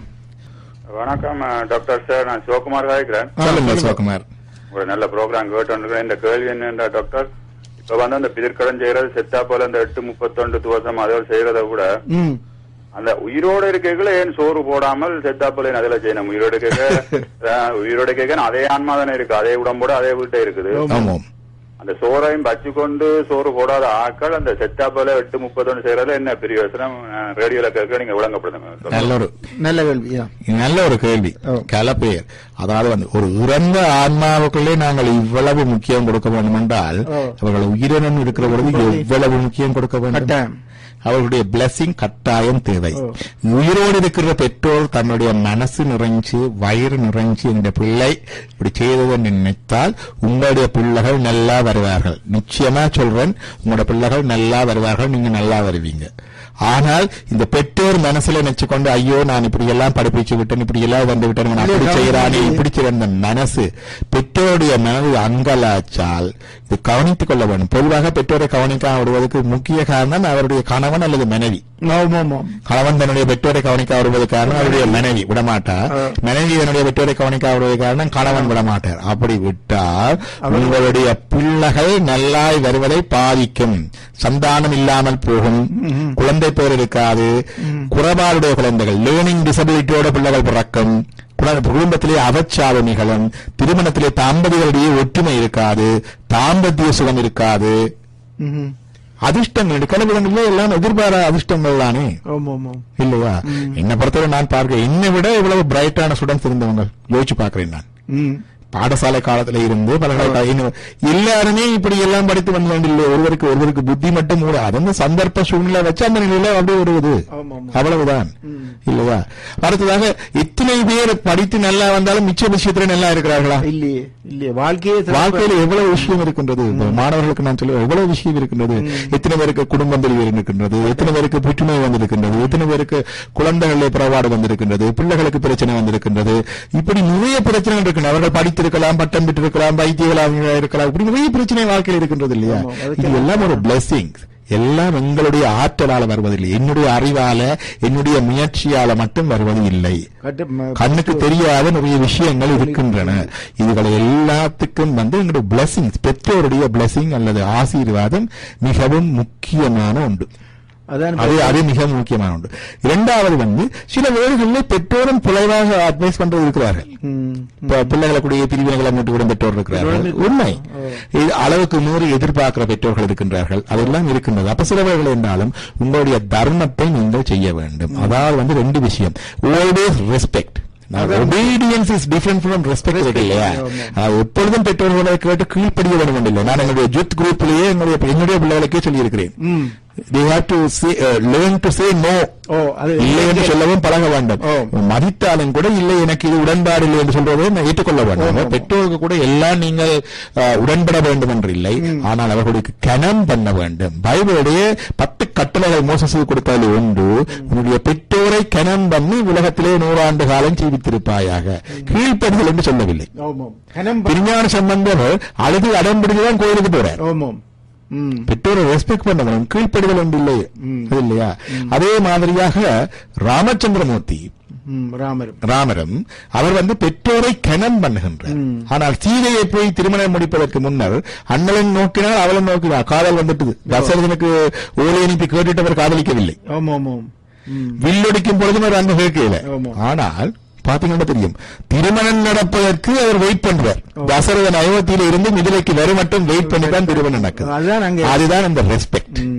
Speaker 3: வணக்கம் அஹ், டாக்டர் சார் நான் சிவகுமார் காய்க்கிறேன்
Speaker 2: ஆ,
Speaker 1: சொல்லுங்க
Speaker 2: சொல்லுங்க.
Speaker 1: சிவகுமார்
Speaker 3: ஒரு நல்ல ப்ரோக்ராம் கேட்டு இந்த கேள்வி என்னன்ற டாக்டர் இப்ப வந்து அந்த பிதிர்க்கடன் செய்யறது செத்தா போல அந்த எட்டு முப்பத்தொண்டு துவசம் அதோட செய்யறத கூட
Speaker 2: ம்
Speaker 3: அந்த உயிரோட இருக்கைகளை ஏன் சோறு போடாமல் செத்தா போல ஏன் அதில் செய்யணும் உயிரோட கேட்க உயிரோட கேட்க அதே ஆன்மா தானே இருக்கு அதே உடம்போட அதே வீட்டை இருக்குது
Speaker 1: ஆமாம்
Speaker 3: அந்த சோறையும் வச்சு கொண்டு சோறு போடாத ஆட்கள் அந்த செத்தா போல எட்டு முப்பத்தொன்னு செய்யறதுல என்ன பெரிய யோசனம் ரேடியோல கேட்க நீங்க விளங்கப்படுத்துங்க
Speaker 1: நல்ல ஒரு
Speaker 2: நல்ல கேள்வியா
Speaker 1: நல்ல ஒரு கேள்வி
Speaker 2: ஓ.
Speaker 1: கலப்பெயர் அதாவது வந்து ஒரு இறந்த ஆன்மாவுக்குள்ளே நாங்கள் இவ்வளவு முக்கியம் கொடுக்க வேண்டும் என்றால்
Speaker 2: ஓ.
Speaker 1: அவர்கள் உயிரினம் இருக்கிற பொழுது எவ்வளவு முக்கியம் கொடுக்க வேண்டும்
Speaker 2: கட்டாயம்
Speaker 1: அவர்களுடைய பிளஸிங் கட்டாயம் தேவை
Speaker 2: ஓ.
Speaker 1: உயிரோடு இருக்கிற பெற்றோர் தன்னுடைய மனசு நிறைஞ்சு வயிறு நிறைஞ்சு இந்த பிள்ளை இப்படி செய்தது என்று நினைத்தால் உங்களுடைய பிள்ளைகள் நல்லா வருவார்கள் நிச்சயமா சொல்றேன் உங்களோட பிள்ளைகள் நல்லா வருவார்கள் நீங்க நல்லா வருவீங்க ஆனால் இந்த பெற்றோர் மனசுல நினைச்சுக்கொண்டு ஐயோ நான் இப்படி எல்லாம் படிப்பிச்சு விட்டேன் இப்படி எல்லாம் வந்து விட்டேன் இவன் அப்படி
Speaker 2: இல்லை,
Speaker 1: செய்யறானே
Speaker 2: கவனித்து-
Speaker 1: இப்படி செய்யற மனசு பெற்றோருடைய மனது அங்கலாச்சால் இது கவனித்துக் கொள்ள வேண்டும் பொதுவாக பெற்றோரை கவனிக்காம விடுவதற்கு முக்கிய காரணம் அவருடைய கணவன் அல்லது மனைவி
Speaker 2: ஆமாம் ஆமாம்
Speaker 1: கணவன் தன்னுடைய பெற்றோரை கவனிக்க வருவது காரணம் அவருடைய மனைவி விடமாட்டார்
Speaker 2: ஆ.
Speaker 1: மனைவி தன்னுடைய பெற்றோரை கவனிக்க வருவது காரணம் கணவன் விடமாட்டார் அப்படி விட்டால் உங்களுடைய பிள்ளைகள் நல்லாய் வருவதை பாதிக்கும் சந்தானம் இல்லாமல் போகும் குழந்தை பேர் இருக்காது குறைபாடுடைய குழந்தைகள் லேர்னிங் டிசபிலிட்டியோட பிள்ளைகள் பிறக்கும் குழந்தை- குடும்பத்திலே அவச்சாவு நிகழும் திருமணத்திலே தாம்பதிகளிடையே ஒற்றுமை இருக்காது தாம்பத்திய சுகம் இருக்காது
Speaker 2: ம்ஹும்.
Speaker 1: அதிர்ஷ்டங்கள் கலவிடங்களே எல்லாம் எதிர்பாரா அதிர்ஷ்டங்கள் தானே
Speaker 2: ஆமாம் ஆமாம்
Speaker 1: இல்லையா என்னை பொறுத்தவரை நான் பார்க்கிறேன் என்னை விட இவ்வளவு பிரைட்டான ஸ்டூடெண்ட்ஸ் இருந்தவங்க யோசிச்சு பார்க்கிறேன் நான்
Speaker 2: ம்
Speaker 1: பாடசாலை காலத்துல இருந்து பல்கலைக்கழக இன்னும் எல்லாருமே இப்படி எல்லாம் படித்து வந்த வேண்டிய ஒருவருக்கு ஒருவருக்கு புத்தி மட்டும் கூட அது வந்து சந்தர்ப்ப சூழ்நிலை வச்சு அந்த நிலையில அப்படியே வருவது
Speaker 2: ஆமாம் ஆமாம்
Speaker 1: அவ்வளவுதான் இல்லையா அடுத்ததாக எத்தனை பேர் படித்து நல்லா வந்தாலும் மிச்ச விஷயத்துல நல்லா இருக்கிறார்களா
Speaker 2: இல்லையே இல்லையே வாழ்க்கையே சிறப்பு.
Speaker 1: வாழ்க்கையில எவ்வளவு விஷயம் இருக்கின்றது இப்ப மாணவர்களுக்கு நான் சொல்லுவேன் எவ்வளவு விஷயம் இருக்கின்றது எத்தனை பேருக்கு குடும்பம் பிரிவு இருக்கின்றது எத்தனை பேருக்கு புற்றுநோய் வந்திருக்கின்றது எத்தனை பேருக்கு குழந்தைகளிலே புறவாடு வந்திருக்கின்றது பிள்ளைகளுக்கு பிரச்சனை வந்திருக்கின்றது இப்படி நிறைய பிரச்சனைகள் இருக்கின்றன அவர்கள் படித்திருக்கலாம் பட்டம் பெற்றிருக்கலாம் வைத்தியர்களாக இருக்கலாம் இப்படி நிறைய பிரச்சனை வாழ்க்கையில் இருக்கின்றது இல்லையா
Speaker 2: ஆமாம், அதுக்கு
Speaker 1: இது எல்லாம் ஒரு பிளெஸிங் எல்லாம் எங்களுடைய ஆற்றலால வருவதில்லை என்னுடைய அறிவால என்னுடைய முயற்சியால மட்டும் வருவது இல்லை
Speaker 2: கட்டு ம-
Speaker 1: கண்ணுக்கு தெரியாத நிறைய விஷயங்கள் இருக்கின்றன இதுகளை எல்லாத்துக்கும் வந்து எங்களுடைய பிளஸிங் பெற்றோருடைய பிளஸிங் அல்லது ஆசீர்வாதம் மிகவும் முக்கியமான ஒன்று
Speaker 2: அதான்
Speaker 1: அது அது மிக முக்கியமான ஒன்று இரண்டாவது வந்து சில வேறுகளில் பெற்றோரும் குறைவாக அட்வைஸ் பண்றது இருக்கிறார்கள்
Speaker 2: ம்.
Speaker 1: இப்ப பிள்ளைகளை கூடிய பிரிவினைகளை மட்டும் விடும் பெற்றோர் இருக்கிறார்கள்
Speaker 2: பெற்றோர்கள்
Speaker 1: உண்மை
Speaker 2: ஓ.
Speaker 1: இது அளவுக்கு மீறி எதிர்பார்க்கிற பெற்றோர்கள் இருக்கின்றார்கள் அதெல்லாம் இருக்கின்றது அப்ப சிலவர்கள் என்றாலும் உங்களுடைய தர்மத்தை நீங்கள் செய்ய வேண்டும் அதாவது வந்து ரெண்டு விஷயம் always respect obedience is different from respect இருக்கு இல்லையா
Speaker 2: ஆமா.
Speaker 1: அதாவது எப்பொழுதும் பெற்றோர்களை கேட்டு கீழ்ப்படிய வேண்டும் இல்லை நான் என்னுடைய ஜூத் குரூப்லயே என்னுடைய என்னுடைய பிள்ளைகளுக்கே சொல்லியிருக்கிறேன்
Speaker 2: ம்.
Speaker 1: they have to say uh, learn to say no
Speaker 2: ஓ அது
Speaker 1: இல்லை என்று சொல்லவும் பழக வேண்டும்
Speaker 2: ஓ.
Speaker 1: மதித்தாலும் கூட இல்லை எனக்கு இது உடன்பாடு இல்லை என்று சொல்வதை நான் ஏற்றுக்கொள்ள வேண்டும்
Speaker 2: ஓ.
Speaker 1: பெற்றோருக்கு கூட எல்லாம் நீங்கள் அஹ், உடன்பட வேண்டும் என்று இல்லை ஆனால் அவர்களுக்கு கனம் பண்ண வேண்டும் பைபிளுடைய பத்து கட்டளைகள் மோசஸுக்கு கொடுத்தால் ஒன்று உன்னுடைய பெற்றோரை கனம் பண்ணி உலகத்திலே நூறாண்டு காலம் ஜீவித்திருப்பாயாக கீழ்ப்படுதல் என்று சொல்லவில்லை
Speaker 2: ஆமாம் கனம் ப-
Speaker 1: திருஞான சம்பந்தவர் அழுது அடம்பிடிதான் கோயிலுக்கு போறார்
Speaker 2: ஆமாம் ம்
Speaker 1: பெற்றோரை ரெஸ்பெக்ட் பண்ண வேண்டும் கீழ்ப்படிதல் ஒன்று இல்லை
Speaker 2: ம்.
Speaker 1: அது இல்லையா அதே மாதிரியாக ராமச்சந்திரமூர்த்தி
Speaker 2: ம் ராமர்
Speaker 1: ராமரும் அவர் வந்து பெற்றோரை கனம் பண்ணுகின்றார்
Speaker 2: ம்.
Speaker 1: ஆனால் சீதையை போய் திருமணம் முடிப்பதற்கு முன்னர் அண்ணலன் நோக்கினால் அவளும் நோக்கினார் காதல் வந்துட்டது தசரதனுக்கு ஓலை அனுப்பி கேட்டுட்டு அவர் காதலிக்கவில்லை
Speaker 2: ஆமாம் ஆமாம் ம்
Speaker 1: வில்லொடிக்கும் பொழுதும் அவர் அங்க கேட்கல
Speaker 2: ஆமா.
Speaker 1: ஆனால் பாத்தீங்கன்னா தெரியும் திருமணம் நடப்பதற்கு அவர் வெயிட் பண்றார் தசரதன் அயோத்தியில இருந்து மிதிலைக்கு வரும் மட்டும் வெயிட் பண்ணி தான் திருமணம் நடக்குது
Speaker 2: அதுதான் அங்கே
Speaker 1: அதுதான் அந்த ரெஸ்பெக்ட்
Speaker 2: ம்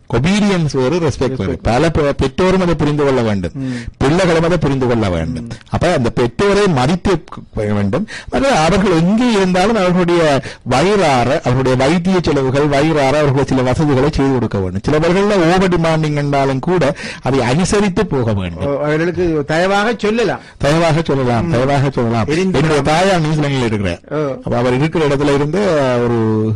Speaker 1: ஒபீடியன்ஸ் ஒரு ரெஸ்பெக்ட் வேறு பல பெ- பெற்றோரும் அதை புரிந்து கொள்ள வேண்டும் பிள்ளைகளும் அதை புரிந்து கொள்ள வேண்டும் அப்ப அந்த பெற்றோரை மதித்து க- வேண்டும் மற்றும் அவர்கள் எங்கே இருந்தாலும் அவர்களுடைய வயிறார அவர்களுடைய வைத்திய செலவுகள் வயிறார அவர்களுடைய சில வசதிகளை செய்து கொடுக்க வேண்டும் சிலவர்கள ஓவர் டிமாண்டிங் என்றாலும் கூட அதை அனுசரித்து போக வேண்டும்
Speaker 2: ஓ, அவர்களுக்கு தயவாக சொல்லலாம்
Speaker 1: தயவாக சொல்லலாம் தயவாக சொல்லலாம்
Speaker 2: எரிந்து
Speaker 1: என்னுடைய தாயார் நியூசிலாந்தில் இருக்கிறார்
Speaker 2: ஓ.
Speaker 1: அப்ப அவர் இருக்கிற இடத்துல இருந்து ஒரு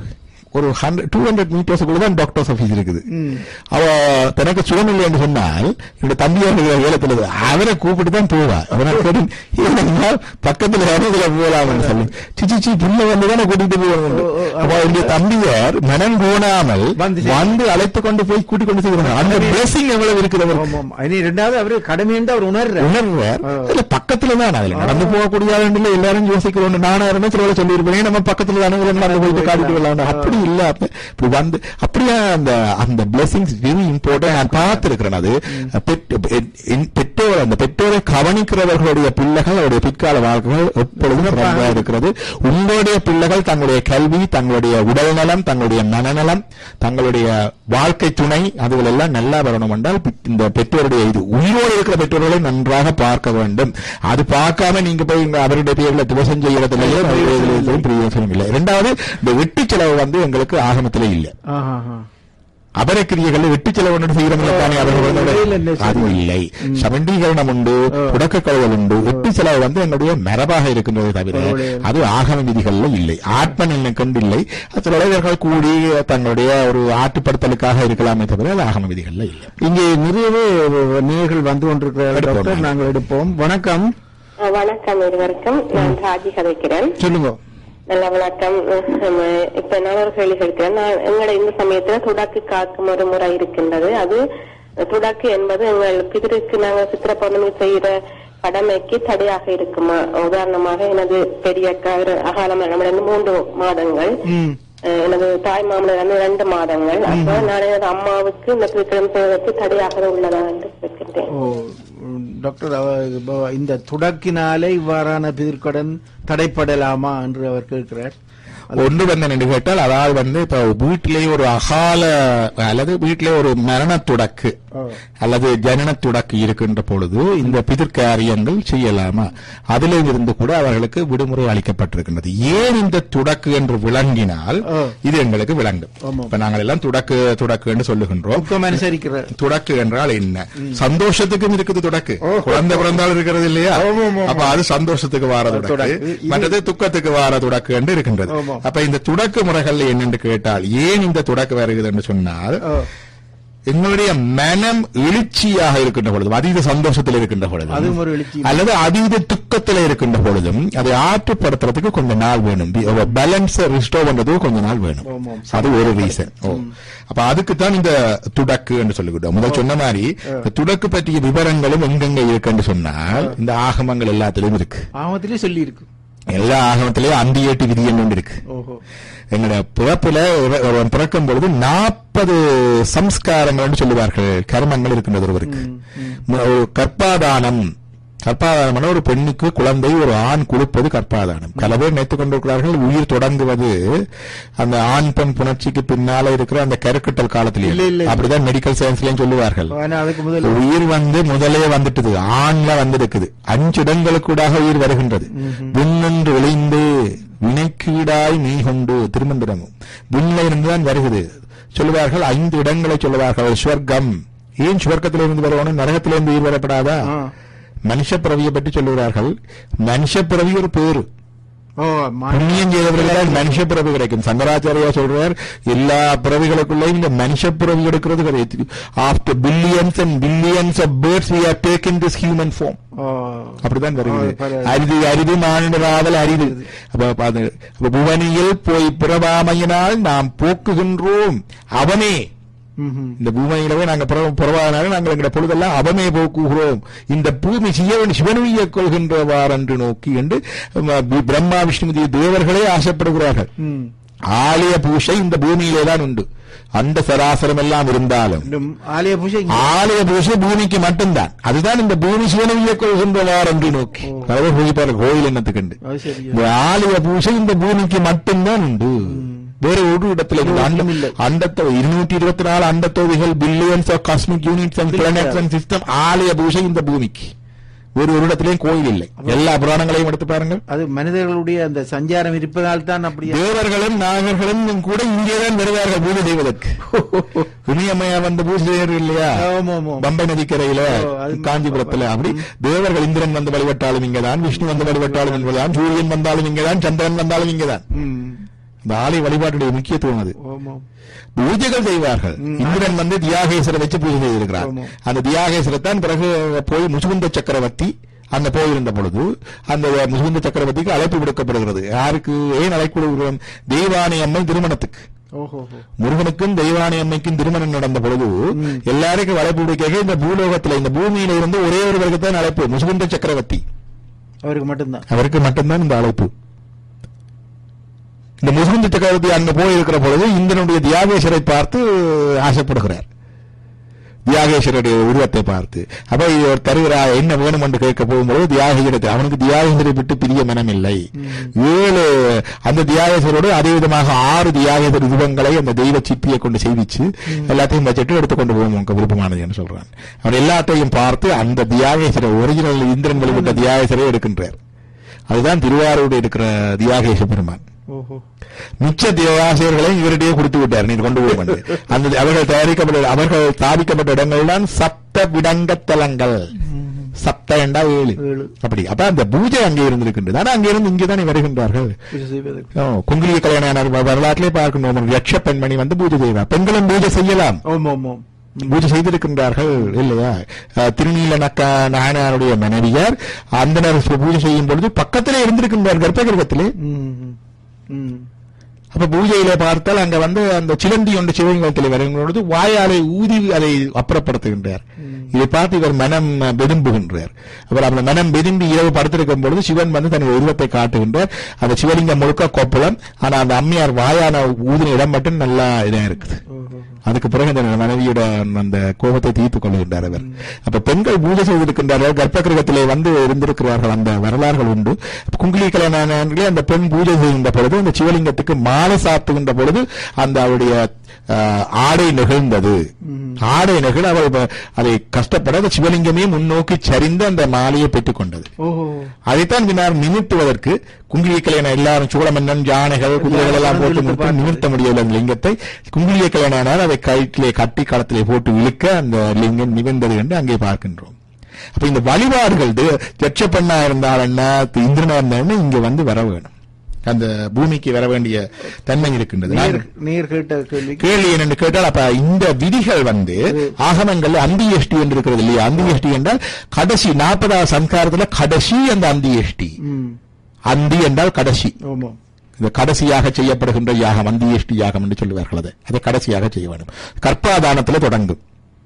Speaker 1: ஒரு ஹண்ட்ரட் டூ ஹண்ட்ரட் மீட்டர்ஸுக்குள்ள தான் டாக்டர்ஸ் ஆஃபீஸ் இருக்குது அவ தனக்கு சுகம் இல்லை என்று சொன்னால் என்னோட தம்பியார் ஏலத்தில் அவரை கூப்பிட்டு தான் போவா அவரை கேட்டு "ஏன்னா, பக்கத்துல யாரும் போகலாம்னு சொல்லி சிச்சி சி புள்ள வந்து தானே கூட்டிட்டு போகணும்
Speaker 2: ஓ, ஓ,
Speaker 1: அப்ப என்னுடைய தம்பியார் மனம் கோணாமல்
Speaker 2: வந்து
Speaker 1: வந்து அழைத்து கொண்டு போய் கூட்டிக் கொண்டு செய்கிறாங்க அந்த பிளஸிங் எவ்வளவு இருக்குது அவருக்கு
Speaker 2: ஆமாம் இனி ரெண்டாவது அவரு கடமை என்று அவர் உணர்றார்
Speaker 1: உணர்வார்
Speaker 2: ஆ.
Speaker 1: அதுல பக்கத்துல தான் அதுல நடந்து போகக்கூடிய ஆளுல எல்லாரும் யோசிக்கிறோம் நானா இருந்தா சில வேளை சொல்லியிருப்பேன் நம்ம பக்கத்துல தானே நம்ம போயிட்டு காட்டிட்டு வரலாம் அப்படி இல்ல அப்ப இப்படி வந்து அப்படியே அந்த அந்த பிளெஸிங்ஸ் வெரி இம்பார்ட்டன்ட் நான் பார்த்திருக்கிறேன் அது பெற்ற- பெ- பெற்றோர் அந்த பெற்றோரை கவனிக்கிறவர்களுடைய பிள்ளைகள் அவருடைய பிற்கால வாழ்க்கைகள் எப்பொழுதும் சிறப்பாக இருக்கிறது உங்களுடைய பிள்ளைகள் தங்களுடைய கல்வி தங்களுடைய உடல் நலம் தங்களுடைய மனநலம் தங்களுடைய வாழ்க்கை துணை அதுகள் எல்லாம் நல்லா வரணும் என்றால் பி- இந்த பெற்றோருடைய இது உயிரோடு இருக்கிற பெற்றோர்களை நன்றாக பார்க்க வேண்டும் அது பார்க்காம நீங்க போய் இங்க அவருடைய பேர்ல துவசம் செய்யறதுலயோ அவருடைய இதுலயும் பிரயோசனம் இல்லை இரண்டாவது இந்த வெட்டி செலவு வந்து எங்களுக்கு ஆகமத்திலே இல்லை
Speaker 2: ஆஹா, ஆஹா.
Speaker 1: அபரக்கிரியர்கள் வெட்டி செலவு ஒன்று செய்கிறவங்க தானே அவர்கள் வந்து
Speaker 2: இடையில இந்த
Speaker 1: அது இல்லை சமண்டீகரணம் உண்டு புடக்க கழுவல் உண்டு வெட்டி செலவு வந்து என்னுடைய மரபாக இருக்கின்றதை தவிர
Speaker 2: அவருடைய-
Speaker 1: அது ஆகம விதிகள்ல இல்லை ஆத்ம நிலக்கண்டு இல்லை சில இளைஞர்கள் கூடி தங்களுடைய ஒரு ஆட்டுப்படுத்தலுக்காக இருக்கலாமே தவிர அது ஆகம விதிகள்ல இல்லை
Speaker 2: இங்கே நிறையவே நேர்கள் வந்து கொண்டிருக்கிறார்கள்
Speaker 1: எடுப்போம்.
Speaker 2: டாக்டர் நாங்கள் எடுப்போம் வணக்கம்
Speaker 4: அஹ் வணக்கம் இருவருக்கும் நான் ராஜி கதைக்கிறேன்
Speaker 2: சொல்லுங்க
Speaker 4: நல்ல வணக்கம் அஹ் இப்ப நான் ஒரு கேள்வி கேட்கிறேன் நான் எங்களோட இந்த சமயத்துல துடாக்கு காக்கும் ஒரு முறை இருக்கின்றது அது துடாக்கு என்பது எங்கள் பிதருக்கு நாங்கள் சித்திர பௌர்ணமி செய்யற கடமைக்கு தடையாக இருக்குமா உதாரணமாக எனது பெரிய அக்கா ஒரு அகால மரணம் அடைந்து மூன்று மாதங்கள்
Speaker 2: ம்
Speaker 4: அஹ் எனது தாய் மாமனர் வந்து இரண்டு மாதங்கள் அப்ப நான் எனது அம்மாவுக்கு இந்த திருத்தம் செய்வதற்கு தடையாக உள்ளதா என்று கேட்கின்றேன்
Speaker 2: ஓ ம், டாக்டர் அவ- இப்ப இந்த துடக்கினாலே இவ்வாறான பிதிர்கடன் தடைப்படலாமா என்று அவர் கேட்கிறார்
Speaker 1: ஒன்று வந்து என்று கேட்டால் அதாவது வந்து இப்ப வீட்டிலே ஒரு அகால அல்லது வீட்டிலே ஒரு மரண துடக்கு
Speaker 2: ஓ.
Speaker 1: அல்லது ஜனன துடக்கு இருக்கின்ற பொழுது இந்த பிதிர்காரியங்கள் செய்யலாமா அதிலே இருந்து கூட அவர்களுக்கு விடுமுறை அளிக்கப்பட்டிருக்கின்றது ஏன் இந்த துடக்கு என்று விளங்கினால்
Speaker 2: ஓ.
Speaker 1: இது எங்களுக்கு விளங்கும்
Speaker 2: ஆமாம்.
Speaker 1: இப்ப நாங்கள் எல்லாம் துடக்கு துடக்கு என்று சொல்லுகின்றோம்
Speaker 2: துக்கம் அனுசரிக்கிறார்
Speaker 1: துடக்கு என்றால் என்ன சந்தோஷத்துக்கும் இருக்குது துடக்கு
Speaker 2: ஓ.
Speaker 1: குழந்தை பிறந்தால் இருக்கிறது இல்லையா
Speaker 2: ஆமாம், ஆமாம்.
Speaker 1: அப்ப அது சந்தோஷத்துக்கு வார துடக்கு
Speaker 2: துடக்கு. இது-
Speaker 1: மற்றது துக்கத்துக்கு வார துடக்கு என்று இருக்கின்றது
Speaker 2: ஆமாம்.
Speaker 1: அப்ப இந்த துடக்கு முறைகள் என்னென்று கேட்டால் ஏன் இந்த துடக்கு வருகிறது என்று சொன்னால்
Speaker 2: ஓ,
Speaker 1: எங்களுடைய மனம் எழுச்சியாக இருக்கின்ற பொழுதும் அதீத சந்தோஷத்தில் இருக்கின்ற பொழுதும்
Speaker 2: அதுவும் ஒரு எழுச்சி
Speaker 1: அல்லது அதீத துக்கத்தில் இருக்கின்ற பொழுதும் அதை ஆற்றுப்படுத்துறதுக்கு கொஞ்ச நாள் வேணும் பேலன்ஸ் ரிஸ்டோர் பண்றதுக்கு கொஞ்ச நாள் வேணும்
Speaker 2: ஆமாம்.
Speaker 1: அது ஒரு ரீசன் ஓ அப்ப அதுக்கு தான் இந்த துடக்கு என்று சொல்லிக்கிட்டோம் முதல் சொன்ன மாதிரி இந்த துடக்கு பற்றிய விவரங்களும் எங்கெங்க இருக்குன்னு சொன்னால் இந்த ஆகமங்கள் எல்லாத்திலும் இருக்கு
Speaker 2: ஆமத்திலே சொல்லி இருக்கு
Speaker 1: எல்லா ஆகமத்திலேயும் அந்தியேட்டு விதி ஒன்று இருக்கு
Speaker 2: ஓஹோ
Speaker 1: எங்களுடைய பிறப்புல ஒரு- ஒருவன் பிறக்கும் பொழுது நாற்பது சம்ஸ்காரங்கள் சொல்லுவார்கள் கர்மங்கள் இருக்கின்றது ஒருவருக்கு மு- ஒரு கற்பாதானம் கற்பாதானம் ஒரு பெண்ணுக்கு குழந்தை ஒரு ஆண் கொடுப்பது கற்பாதானம் பல பேர் நினைத்துக் கொண்டிருக்கிறார்கள் உயிர் தொடங்குவது அந்த ஆண் பெண் புணர்ச்சிக்கு பின்னால இருக்கிற அந்த கருக்கட்டல்
Speaker 2: இல்ல,
Speaker 1: காலத்திலேயே
Speaker 2: இல்ல.
Speaker 1: அப்படிதான் மெடிக்கல் சயின்ஸ்லயும் சொல்லுவார்கள்
Speaker 2: ஆனா அதுக்கு முதல்ல
Speaker 1: உயிர் வந்து முதலே வந்துட்டது ஆண்ல வந்திருக்குது அஞ்சு இடங்களுக்கூடாக உயிர் வருகின்றது விண்ணென்று விளைந்து வினைக்கீடாய் நீ கொண்டு திருமந்திரமும் விண்ணில இருந்துதான் வருகிறது சொல்லுவார்கள் ஐந்து இடங்களை சொல்லுவார்கள் ஸ்வர்க்கம் ஏன் சுவர்க்கத்திலிருந்து வருவானு நரகத்திலிருந்து உயிர் வரப்படாதா
Speaker 2: ஆ.
Speaker 1: மனுஷ பிறவியை பற்றி சொல்லுகிறார்கள் மனுஷ பிறவி ஒரு பேரு
Speaker 2: ஓ மா-
Speaker 1: புண்ணியம் செய்தவர்கள் மனுஷ பிறவி கிடைக்கும் சங்கராச்சாரியா சொல்றார் எல்லா பிறவிகளுக்குள்ளேயும் இந்த மனுஷ பிறவி எடுக்கிறது கிடையாது after billions and billions of births we are taken this human form
Speaker 2: ஓ
Speaker 1: அப்படிதான் வருகிறது
Speaker 2: ஆ, பரவாயில்ல.
Speaker 1: அரிது அரிது மானிடராதல் அரிது அப்ப அப்ப அது அப்ப புவனியில் போய் பிறவாமையினால் நாம் போக்குகின்றோம் அவனே
Speaker 2: ம்ஹும்.
Speaker 1: இந்த பூமியிலவே நாங்க பிறவ- பிறவாதனால நாங்கள் எங்க பொழுதெல்லாம் அவமே போக்குகிறோம் இந்த பூமி சிவன் சிவனுய கொள்கின்றவார் என்று நோக்கி என்று ம, பி- பிரம்மா விஷ்ணுமதி தேவர்களே ஆசைப்படுகிறார்கள்
Speaker 2: ம்.
Speaker 1: ஆலய பூஷை இந்த பூமியிலே தான் உண்டு அந்த சராசரம் எல்லாம் இருந்தாலும்
Speaker 2: இந்த ஆலய பூஜை இங்க-
Speaker 1: ஆலய பூஜை பூமிக்கு மட்டும்தான் அதுதான் இந்த பூமி சிவனுய கொள்கின்றவார் என்று நோக்கி பலவர் பூஜிப்பார்கள் கோயில் என்னத்துக்கு
Speaker 2: அது சரி
Speaker 1: இந்த ஆலய பூஜை இந்த பூமிக்கு மட்டும்தான் உண்டு
Speaker 2: ம்.
Speaker 1: வேற ஒரு இடத்துல இந்த அண்டம்
Speaker 2: இல்லை.
Speaker 1: அண்டத்தோ இருநூற்றி இருபத்தி நாலு அண்டத்தோவிகள் billions of cosmic units and planets and system ஆலய பூஜை இந்த பூமிக்கு ஒரு ஒரு இடத்திலையும் கோயில் இல்லை எல்லா புராணங்களையும் எடுத்து பாருங்கள்
Speaker 2: அது மனிதர்களுடைய அந்த சஞ்சாரம் இருப்பதால் தான் அப்படியே
Speaker 1: தேவர்களும் நாகர்களும் கூட இங்கேதான் வருவார்கள் பூஜை செய்வதற்கு உமியம்மையா வந்து பூஜை செய்யறது இல்லையா
Speaker 2: ஆமா, ஆமா.
Speaker 1: பம்பை நதிக்கரையில
Speaker 2: ஓ, அது-
Speaker 1: காஞ்சிபுரத்துல அப்படி தேவர்கள் இந்திரன் வந்து வழிபட்டாலும் இங்கதான் விஷ்ணு வந்து வழிபட்டாலும் இங்கதான் சூரியன் வந்தாலும் இங்கதான் சந்திரன் வந்தாலும் இங்கதான்
Speaker 2: ம்.
Speaker 1: இந்த ஆலய வழிபாட்டுடைய முக்கியத்துவம் அது
Speaker 2: ஆமாம்.
Speaker 1: பூஜைகள் செய்வார்கள் இந்திரன் வந்து தியாகேஸ்வரை வச்சு பூஜை செய்திருக்கிறார்
Speaker 2: ஆமா.
Speaker 1: அந்த தியாகேஸ்வரை தான் பிறகு போய் முசுகுந்த சக்கரவர்த்தி அங்க போயிருந்த பொழுது அந்த முசுகுந்த சக்கரவர்த்திக்கு அழைப்பு விடுக்கப்படுகிறது யாருக்கு ஏன் அழைப்பு விடுகிறோம் தெய்வானை அம்மை திருமணத்துக்கு
Speaker 2: ஓஹோ ஓஹோ.
Speaker 1: முருகனுக்கும் தெய்வானை அம்மைக்கும் திருமணம் நடந்த பொழுது எல்லாருக்கும் அழைப்பு விடுக்க இந்த பூலோகத்துல இந்த பூமியில இருந்து ஒரே ஒருவருக்கு தான் அழைப்பு முசுகுந்த சக்கரவர்த்தி
Speaker 2: அவருக்கு மட்டும்தான்
Speaker 1: அவருக்கு மட்டும்தான் இந்த அழைப்பு இந்த முசுகுந்த சக்கரவர்த்தி அங்க போயிருக்கிற பொழுது இந்திரனுடைய தியாகேஸ்வரை பார்த்து ஆசைப்படுகிறார் தியாகேஸ்வருடைய உருவத்தை பார்த்து அப்ப இவர் தருகிறா என்ன வேணும் என்று கேட்க போகும்போது தியாகேஸ்வரத்தை அவனுக்கு தியாகேஸ்வரை விட்டு பிரிய மனம் இல்லை ஏழு அந்த தியாகேஸ்வரோடு அதே விதமாக ஆறு தியாகேஸ்வர ரூபங்களை அந்த தெய்வ சிப்பியை கொண்டு செய்விச்சு எல்லாத்தையும் வச்சுட்டு எடுத்துக்கொண்டு போவோம் உங்க விருப்பமானது என்று சொல்றான் அவன் எல்லாத்தையும் பார்த்து அந்த தியாகேஸ்வர ஒரிஜினல் இந்திரன் வழிபட்ட தியாகேஸ்வரை எடுக்கின்றார் அதுதான் திருவாரூர் இருக்கிற தியாகேச பெருமான்
Speaker 2: ஓஹோ
Speaker 1: மிச்ச தேவாசிரியர்களை இவரிடையே கொடுத்து விட்டார் நீர் கொண்டு போய் வந்து அந்த அவர்கள் தயாரிக்கப்பட்ட அவர்கள் ஸ்தாபிக்கப்பட்ட இடங்கள் தான் சப்த விடங்கத்தலங்கள் சப்த என்றா ஏழு
Speaker 2: ஏழு.
Speaker 1: அப்படி அப்ப அந்த பூஜை அங்கே இருந்திருக்கின்றது ஆனா அங்கே இருந்து இங்கே தானே வருகின்றார்கள்
Speaker 2: பூஜை செய்வதற்கு
Speaker 1: ஓ, குங்குலிய கல்யாண வரலாற்றிலே பார்க்கணும் ஒரு யட்ச பெண்மணி வந்து பூஜை செய்வார் பெண்களும் பூஜை செய்யலாம்
Speaker 2: ஓம் ஓம் ஓம்
Speaker 1: பூஜை செய்திருக்கின்றார்கள் இல்லையா அஹ், திருநீல நக்க நாயனாருடைய மனைவியார் அந்தனர் பூஜை செய்யும் பொழுது பக்கத்திலே இருந்திருக்கின்றார் கர்ப்பகிரகத்திலே
Speaker 2: ம், ம். ம்.
Speaker 1: அப்ப பூஜையில பார்த்தால் அங்க வந்து அந்த சிலந்தி ஒன்று சிவலிங்கத்தில் வரும் பொழுது வாயாலை ஊதி அதை அப்புறப்படுத்துகின்றார் இதை பார்த்து இவர் மனம் வெதும்புகின்றார் அவர் அந்த மனம் வெதும்பி இரவு படுத்திருக்கும் பொழுது சிவன் வந்து தன்னுடைய உருவத்தை காட்டுகின்றார் அந்த சிவலிங்கம் முழுக்க கொப்பளம் ஆனா அந்த அம்மையார் வாயான ஊதின இடம் மட்டும் நல்லா இதா இருக்குது
Speaker 2: ஓஹோ
Speaker 1: அதுக்கு பிறகு அந்த மனைவியோட அந்த கோபத்தை தீர்த்துக் கொள்கின்றார் அவர் அப்ப பெண்கள் பூஜை செய்திருக்கின்றார்கள் கர்ப்பகிரகத்திலே வந்து இருந்திருக்கிறார்கள் அந்த வரலாறுகள் உண்டு அப்ப குங்குலி கல்யாணங்களே அந்த பெண் பூஜை செய்கின்ற பொழுது அந்த சிவலிங்கத்துக்கு மாலை சாத்துகின்ற பொழுது அந்த அவருடைய ஆஹ், ஆடை நெகிழ்ந்தது ஆடை நெகிழ அவள் ப- அதை கஷ்டப்பட அந்த சிவலிங்கமே முன்னோக்கி சரிந்து அந்த மாலையை பெற்றுக் கொண்டது
Speaker 2: ஓஹோ
Speaker 1: அதைத்தான் பின்னர் நிமித்துவதற்கு குங்குலிய கல்யாணம் எல்லாரும் சூழமன்னன் யானைகள் குதிரைகள் எல்லாம் போட்டு
Speaker 2: இழுத்து
Speaker 1: நிறுத்த
Speaker 2: பார்த்து.
Speaker 1: நிறுத்த முடியவில்லை அந்த லிங்கத்தை குங்குலிய கல்யாணம் அதை கயிற்றிலே கட்டி களத்திலே போட்டு இழுக்க அந்த லிங்கம் நிமிர்ந்தது என்று அங்கே பார்க்கின்றோம் அப்ப இந்த வழிபாடுகள் தே- யட்ச பெண்ணா இருந்தால் என்ன இந்திரனா இருந்தால் இங்க வந்து வர வேணும் அந்த பூமிக்கு வர வேண்டிய தன்மை இருக்கின்றது
Speaker 2: நீர்
Speaker 1: நான்
Speaker 2: நீர் கேட்ட கேள்வி
Speaker 1: கேள்வி என்னென்று கேட்டால் அப்ப இந்த விதிகள் வந்து ஆகமங்கள்ல அந்தியஷ்டி என்று இருக்கிறது இல்லையா அந்தியஷ்டி என்றால் கடைசி நாற்பதாவது சம்ஸ்காரத்துல கடைசி அந்த அந்தியஷ்டி
Speaker 2: ம்
Speaker 1: அந்தி என்றால் கடைசி
Speaker 2: ஓமோ
Speaker 1: இந்த கடைசியாக செய்யப்படுகின்ற யாகம் அந்தியஷ்டி யாகம் என்று சொல்லுவார்கள் அதை அதை கடைசியாக செய்ய வேண்டும் கற்பாதானத்துல தொடங்கும்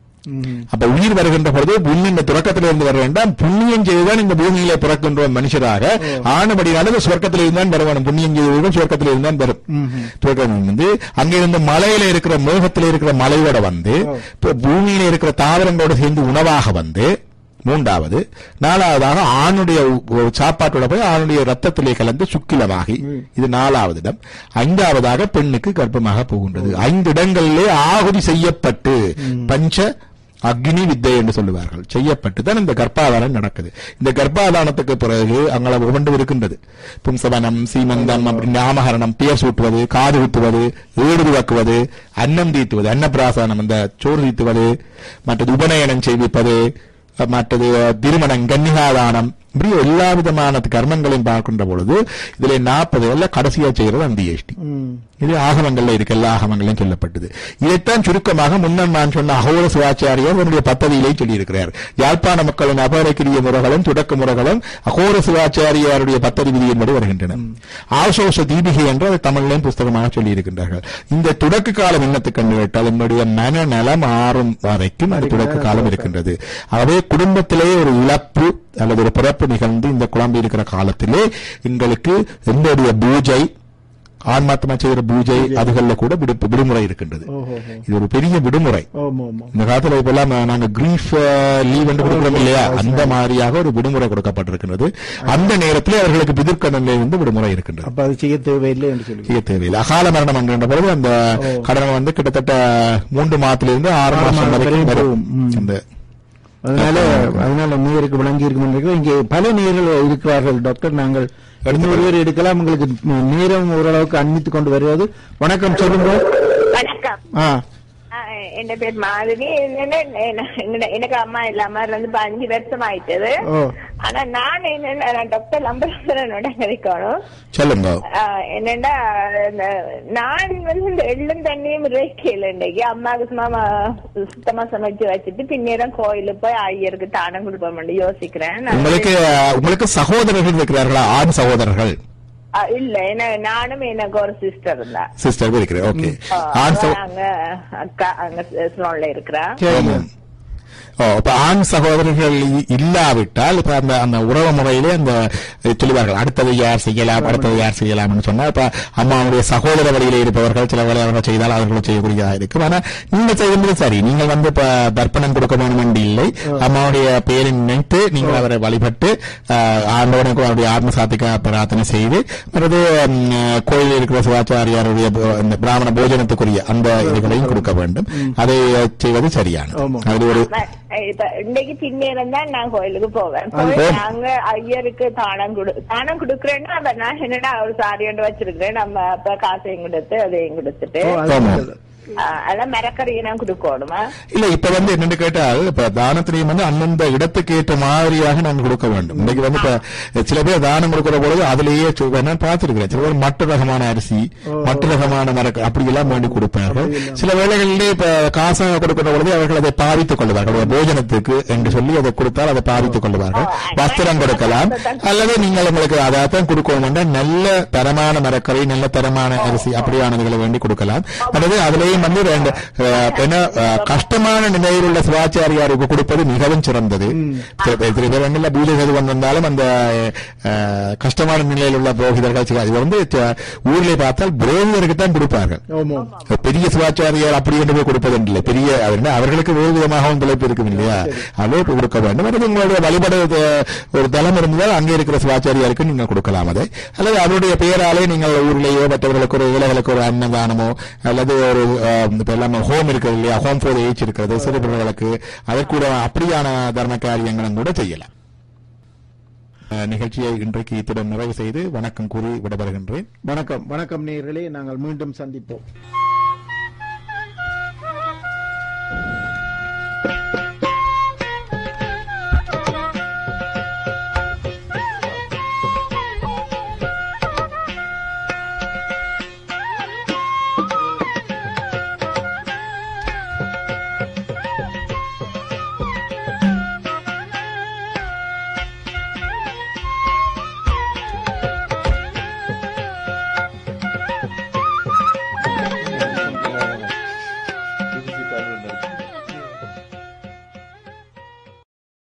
Speaker 2: ம்
Speaker 1: அப்ப உயிர் வருகின்ற பொழுது புண்ணிய தொடக்கத்திலிருந்து வர வேண்டாம் புண்ணியம் செய்துதான் இந்த பூமியிலே பிறக்கின்றோம் மனுஷராக ஆனபடினாலும் சொர்க்கத்தில் இருந்தான் வர வேணும் புண்ணியம் செய்தவர்கள் சொர்க்கத்தில் இருந்தான் வரும்
Speaker 2: ம்ஹும்.
Speaker 1: துவக்கம் வந்து அங்க இருந்த மலையில இருக்கிற மேகத்துல இருக்கிற மலையோட வந்து இப்ப பூமியில இருக்கிற தாவரங்களோட சேர்ந்து உணவாக வந்து மூன்றாவது நாலாவதாக ஆணுடைய உ- உ- சாப்பாட்டோட போய் ஆணுடைய ரத்தத்திலே கலந்து சுக்கிலமாகி இது நாலாவது இடம் ஐந்தாவதாக பெண்ணுக்கு கர்ப்பமாக போகின்றது ஐந்து இடங்களிலே ஆகுதி செய்யப்பட்டு பஞ்ச அக்னி வித்தை என்று சொல்லுவார்கள் செய்யப்பட்டு தான் இந்த கர்ப்பாதானம் நடக்குது இந்த கர்ப்பாதானத்துக்கு பிறகு அங்கே ஒவ்வொன்று இருக்கின்றது பும்சவனம் சீமந்தம் அப்படி நாமகரணம் பெயர் சூட்டுவது காது குத்துவது ஏடு துவக்குவது அன்னம் தீத்துவது அன்னப்பிராசனம் அந்த சோறு தீத்துவது மற்றது உபநயனம் செய்விப்பது மற்றது திருமணம் கன்னிகாதானம் இப்படி எல்லா விதமான கர்மங்களையும் பார்க்கின்ற பொழுது இதுல நாற்பது எல்லாம் கடைசியா செய்யறது அந்த எஷ்டி
Speaker 2: ம்
Speaker 1: இது ஆகமங்கள்ல இருக்கு எல்லா ஆகமங்களையும் சொல்லப்பட்டது இதைத்தான் சுருக்கமாக முன்னர் நான் சொன்ன அகோர சிவாச்சாரியார் அவருடைய பத்ததியிலே சொல்லியிருக்கிறார் யாழ்ப்பாண மக்களின் அபரக்கிரிய முறைகளும் தொடக்க முறைகளும் அகோர சிவாச்சாரியாருடைய பத்ததி விதியின்படி வருகின்றன ஆசோச தீபிகை என்று அதை தமிழிலையும் புஸ்தகமாக சொல்லியிருக்கின்றார்கள் இந்த தொடக்க காலம் என்னத்துக்கு கண்டு கேட்டால் என்னுடைய மனநலம் ஆறும் வரைக்கும் அந்த தொடக்க காலம் இருக்கின்றது ஆகவே குடும்பத்திலே ஒரு இழப்பு அல்லது ஒரு பிறப்பு நிகழ்ந்து இந்த குழம்பு இருக்கிற காலத்திலே எங்களுக்கு எங்களுடைய பூஜை ஆன்மாத்மா செய்கிற பூஜை அதுகள்ல கூட விடுப்பு விடுமுறை இருக்கின்றது
Speaker 2: ஓஹோ
Speaker 1: இது ஒரு பெரிய விடுமுறை
Speaker 2: ஓம் ஓம்
Speaker 1: இந்த காலத்துல இப்ப எல்லாம் நாங்க கிரீஃப் லீவ் என்று கொடுக்கிறோம் இல்லையா அந்த மாதிரியாக ஒரு விடுமுறை கொடுக்கப்பட்டிருக்கிறது அந்த நேரத்தில் அவர்களுக்கு பிதிர்க்கடனில் இருந்து விடுமுறை இருக்கின்றது
Speaker 2: அப்ப அது செய்ய தேவையில்லை என்று சொல்லி
Speaker 1: செய்ய தேவையில்லை அகால மரணம் என்கின்ற பொழுது அந்த கடன் வந்து கிட்டத்தட்ட மூன்று மாதத்திலிருந்து ஆறு
Speaker 2: ஆறு
Speaker 1: மாசம்
Speaker 2: மாதம்
Speaker 1: வரைக்கும்
Speaker 2: வரைக்கும்
Speaker 1: வரும்
Speaker 2: ம்.
Speaker 1: அந்த
Speaker 2: அதனால அதனால நேருக்கு விளங்கி இருக்கும் இங்கே பல நேர்கள் இருக்கிறார்கள் டாக்டர் நாங்கள் இன்னொரு பேர் எடுக்கலாம் உங்களுக்கு நேரம் ஓரளவுக்கு அண்மித்துக் கொண்டு வருவது வணக்கம் சொல்லுங்க
Speaker 5: வணக்கம்
Speaker 2: ஆ
Speaker 5: ஆஹ் என் பேர் மாதவி என்னன்னா, என்ன- என்ன- எனக்கு அம்மா இல்லாம இருந்து இப்ப அஞ்சு வருஷம் ஆயிட்டது
Speaker 2: ஓ
Speaker 5: ஆனா நான் என்னன்னா நான் டாக்டர் லம்பரசனோட கிடைக்கணும்
Speaker 1: சொல்லுங்க
Speaker 5: ஆஹ் என்னன்னா இந்த நான் வந்து இந்த எள்ளும் தண்ணியும் இறைக்கையில் இன்னைக்கு அம்மாவுக்கு சும்மா ம- சுத்தமா சமைச்சு வச்சுட்டு பின்னேரம் கோயிலுக்கு போய் ஐயருக்கு தானம் கொடுப்போம் யோசிக்கிறேன் நான்
Speaker 1: உங்களுக்கு உங்களுக்கு சகோதரர்கள் இருக்கிறார்களா ஆண் சகோதரர்கள்
Speaker 5: ஆஹ் இல்ல என்ன நானும் எனக்கு ஒரு சிஸ்டர் இருந்தா
Speaker 1: சிஸ்டர் இருக்கிறேன் ஓகே
Speaker 5: ஆஹ்
Speaker 1: ஆண்
Speaker 5: அவ
Speaker 1: சகோ-
Speaker 5: அங்க அக்கா அங்க ஸ்லோன்ல இருக்கிறா
Speaker 2: சரிங்க
Speaker 1: ஆமாம். ஓ இப்ப ஆண் சகோதரர்கள் இ- இல்லாவிட்டால் இப்ப அந்த அந்த உறவு முறையிலே அந்த அஹ், சொல்லுவார்கள் அடுத்தது யார் செய்யலாம் அடுத்தது யார் செய்யலாம்னு சொன்னா இப்ப அம்மாவுடைய சகோதர வழியிலே இருப்பவர்கள் சில வேலை அவர்கள் செய்தால் அவர்களும் செய்யக்கூடியதாக இருக்கும் ஆனா நீங்க செய்யும்போது சரி நீங்கள் வந்து இப்ப தர்ப்பணம் கொடுக்க வேண்டும் என்று இல்லை அம்மாவுடைய பெயரை நினைத்து நீங்கள் அவரை வழிபட்டு அஹ், ஆண்டவனுக்கு அவருடைய ஆத்ம சாத்திக்க பிரார்த்தனை செய்து மற்றது ம், கோயிலில் இருக்கிற சிவாச்சாரியாருடைய போ- இந்த பிராமண போஜனத்துக்குரிய அந்த இதுகளையும் கொடுக்க வேண்டும் அதை செய்வது சரியானது
Speaker 2: ஆமாம்.
Speaker 1: அது ஒரு
Speaker 5: ம- இப்ப இன்னைக்கு பின்னேரம் தான் நான் கோயிலுக்கு போவேன்
Speaker 2: அது
Speaker 5: போய்
Speaker 1: போ-
Speaker 5: நாங்க ஐயருக்கு தானம் கொடு தானம் கொடுக்கறேன்னா அப்ப நான் என்னடா ஒரு சாரி ஒன்று வச்சிருக்கிறேன் நம்ம அப்ப காசையும் கொடுத்து அதையும் கொடுத்துட்டு
Speaker 2: ஓ, அது
Speaker 1: ஆமா.
Speaker 2: நல்லது.
Speaker 5: ஆஹ் அதெல்லாம் மிரக்கறியை நான் கொடுக்கணுமா
Speaker 1: இல்ல இப்ப வந்து என்னன்னு கேட்டால் இப்ப தானத்திலையும் வந்து அந்தந்த இடத்துக்கு ஏற்ற மாதிரியாக நாங்கள் கொடுக்க வேண்டும் இன்னைக்கு வந்து இப்ப சில பேர் தானம் கொடுக்கிற பொழுது அதுலயே சொ- நான் பார்த்திருக்கிறேன் சில பேர் மட்டு ரகமான அரிசி மட்டு ரகமான மரக்கு அப்படி எல்லாம் வேண்டி கொடுப்பார்கள் சில வேளைகளிலே இப்ப காசாக கொடுக்கிற பொழுது அவர்கள் அதை பாவித்துக் கொள்வார்கள் ஒரு போஜனத்துக்கு என்று சொல்லி அதை கொடுத்தால் அதை பாவித்துக் கொள்வார்கள் வஸ்திரம் கொடுக்கலாம் அல்லது நீங்கள் உங்களுக்கு அதான் கொடுக்கணும் என்றால் நல்ல தரமான மரக்கறி நல்ல தரமான அரிசி அப்படியானதுகளை வேண்டி கொடுக்கலாம் அல்லது அதுலேயும் வந்து ரெண்டு அஹ், என்ன அஹ், கஷ்டமான நிலையில் உள்ள சிவாச்சாரியாருக்கு கொடுப்பது மிகவும் சிறந்தது சில பேர் சில பேர் வந்து பூஜை செய்து கொண்டு வந்தாலும் அந்த அஹ், கஷ்டமான நிலையில் உள்ள புரோகிதர்கள் சிவா- இது வந்து ச- ஊரிலே பார்த்தால் புரோகிதருக்கு தான் கொடுப்பார்கள்
Speaker 2: ஓமோ
Speaker 1: பெரிய சிவாச்சாரியார் அப்படி என்று போய் கொடுப்பது இல்லை பெரிய அவர் என்ன, அவர்களுக்கு வேறு விதமாகவும் பிழைப்பு இருக்கும் இல்லையா அதே போய் கொடுக்க வேண்டும் அல்லது உங்களுடைய வழிபாடு அஹ், ஒரு தலம் இருந்தால் அங்கே இருக்கிற சிவாச்சாரியாருக்கு நீங்கள் கொடுக்கலாம் அதை அல்லது அவருடைய பெயராலே நீங்கள் ஊரிலேயோ மற்றவர்களுக்கு ஒரு ஏழைகளுக்கு ஒரு அன்னதானமோ அல்லது ஒரு அஹ், இப்ப எல்லாம் ஹோம் இருக்கிறது இல்லையா ஹோம் ஃபோர் ஏஜ் இருக்கிறது சிறுபிள்ளைகளுக்கு அதற்கூட அப்படியான தர்ம காரியங்களும் கூட செய்யலாம் அஹ், நிகழ்ச்சியை இன்றைக்கு இத்துடன் நிறைவு செய்து வணக்கம் கூறி விடைபெறுகின்றேன்
Speaker 2: வணக்கம் வணக்கம் நேயர்களே நாங்கள் மீண்டும் சந்திப்போம்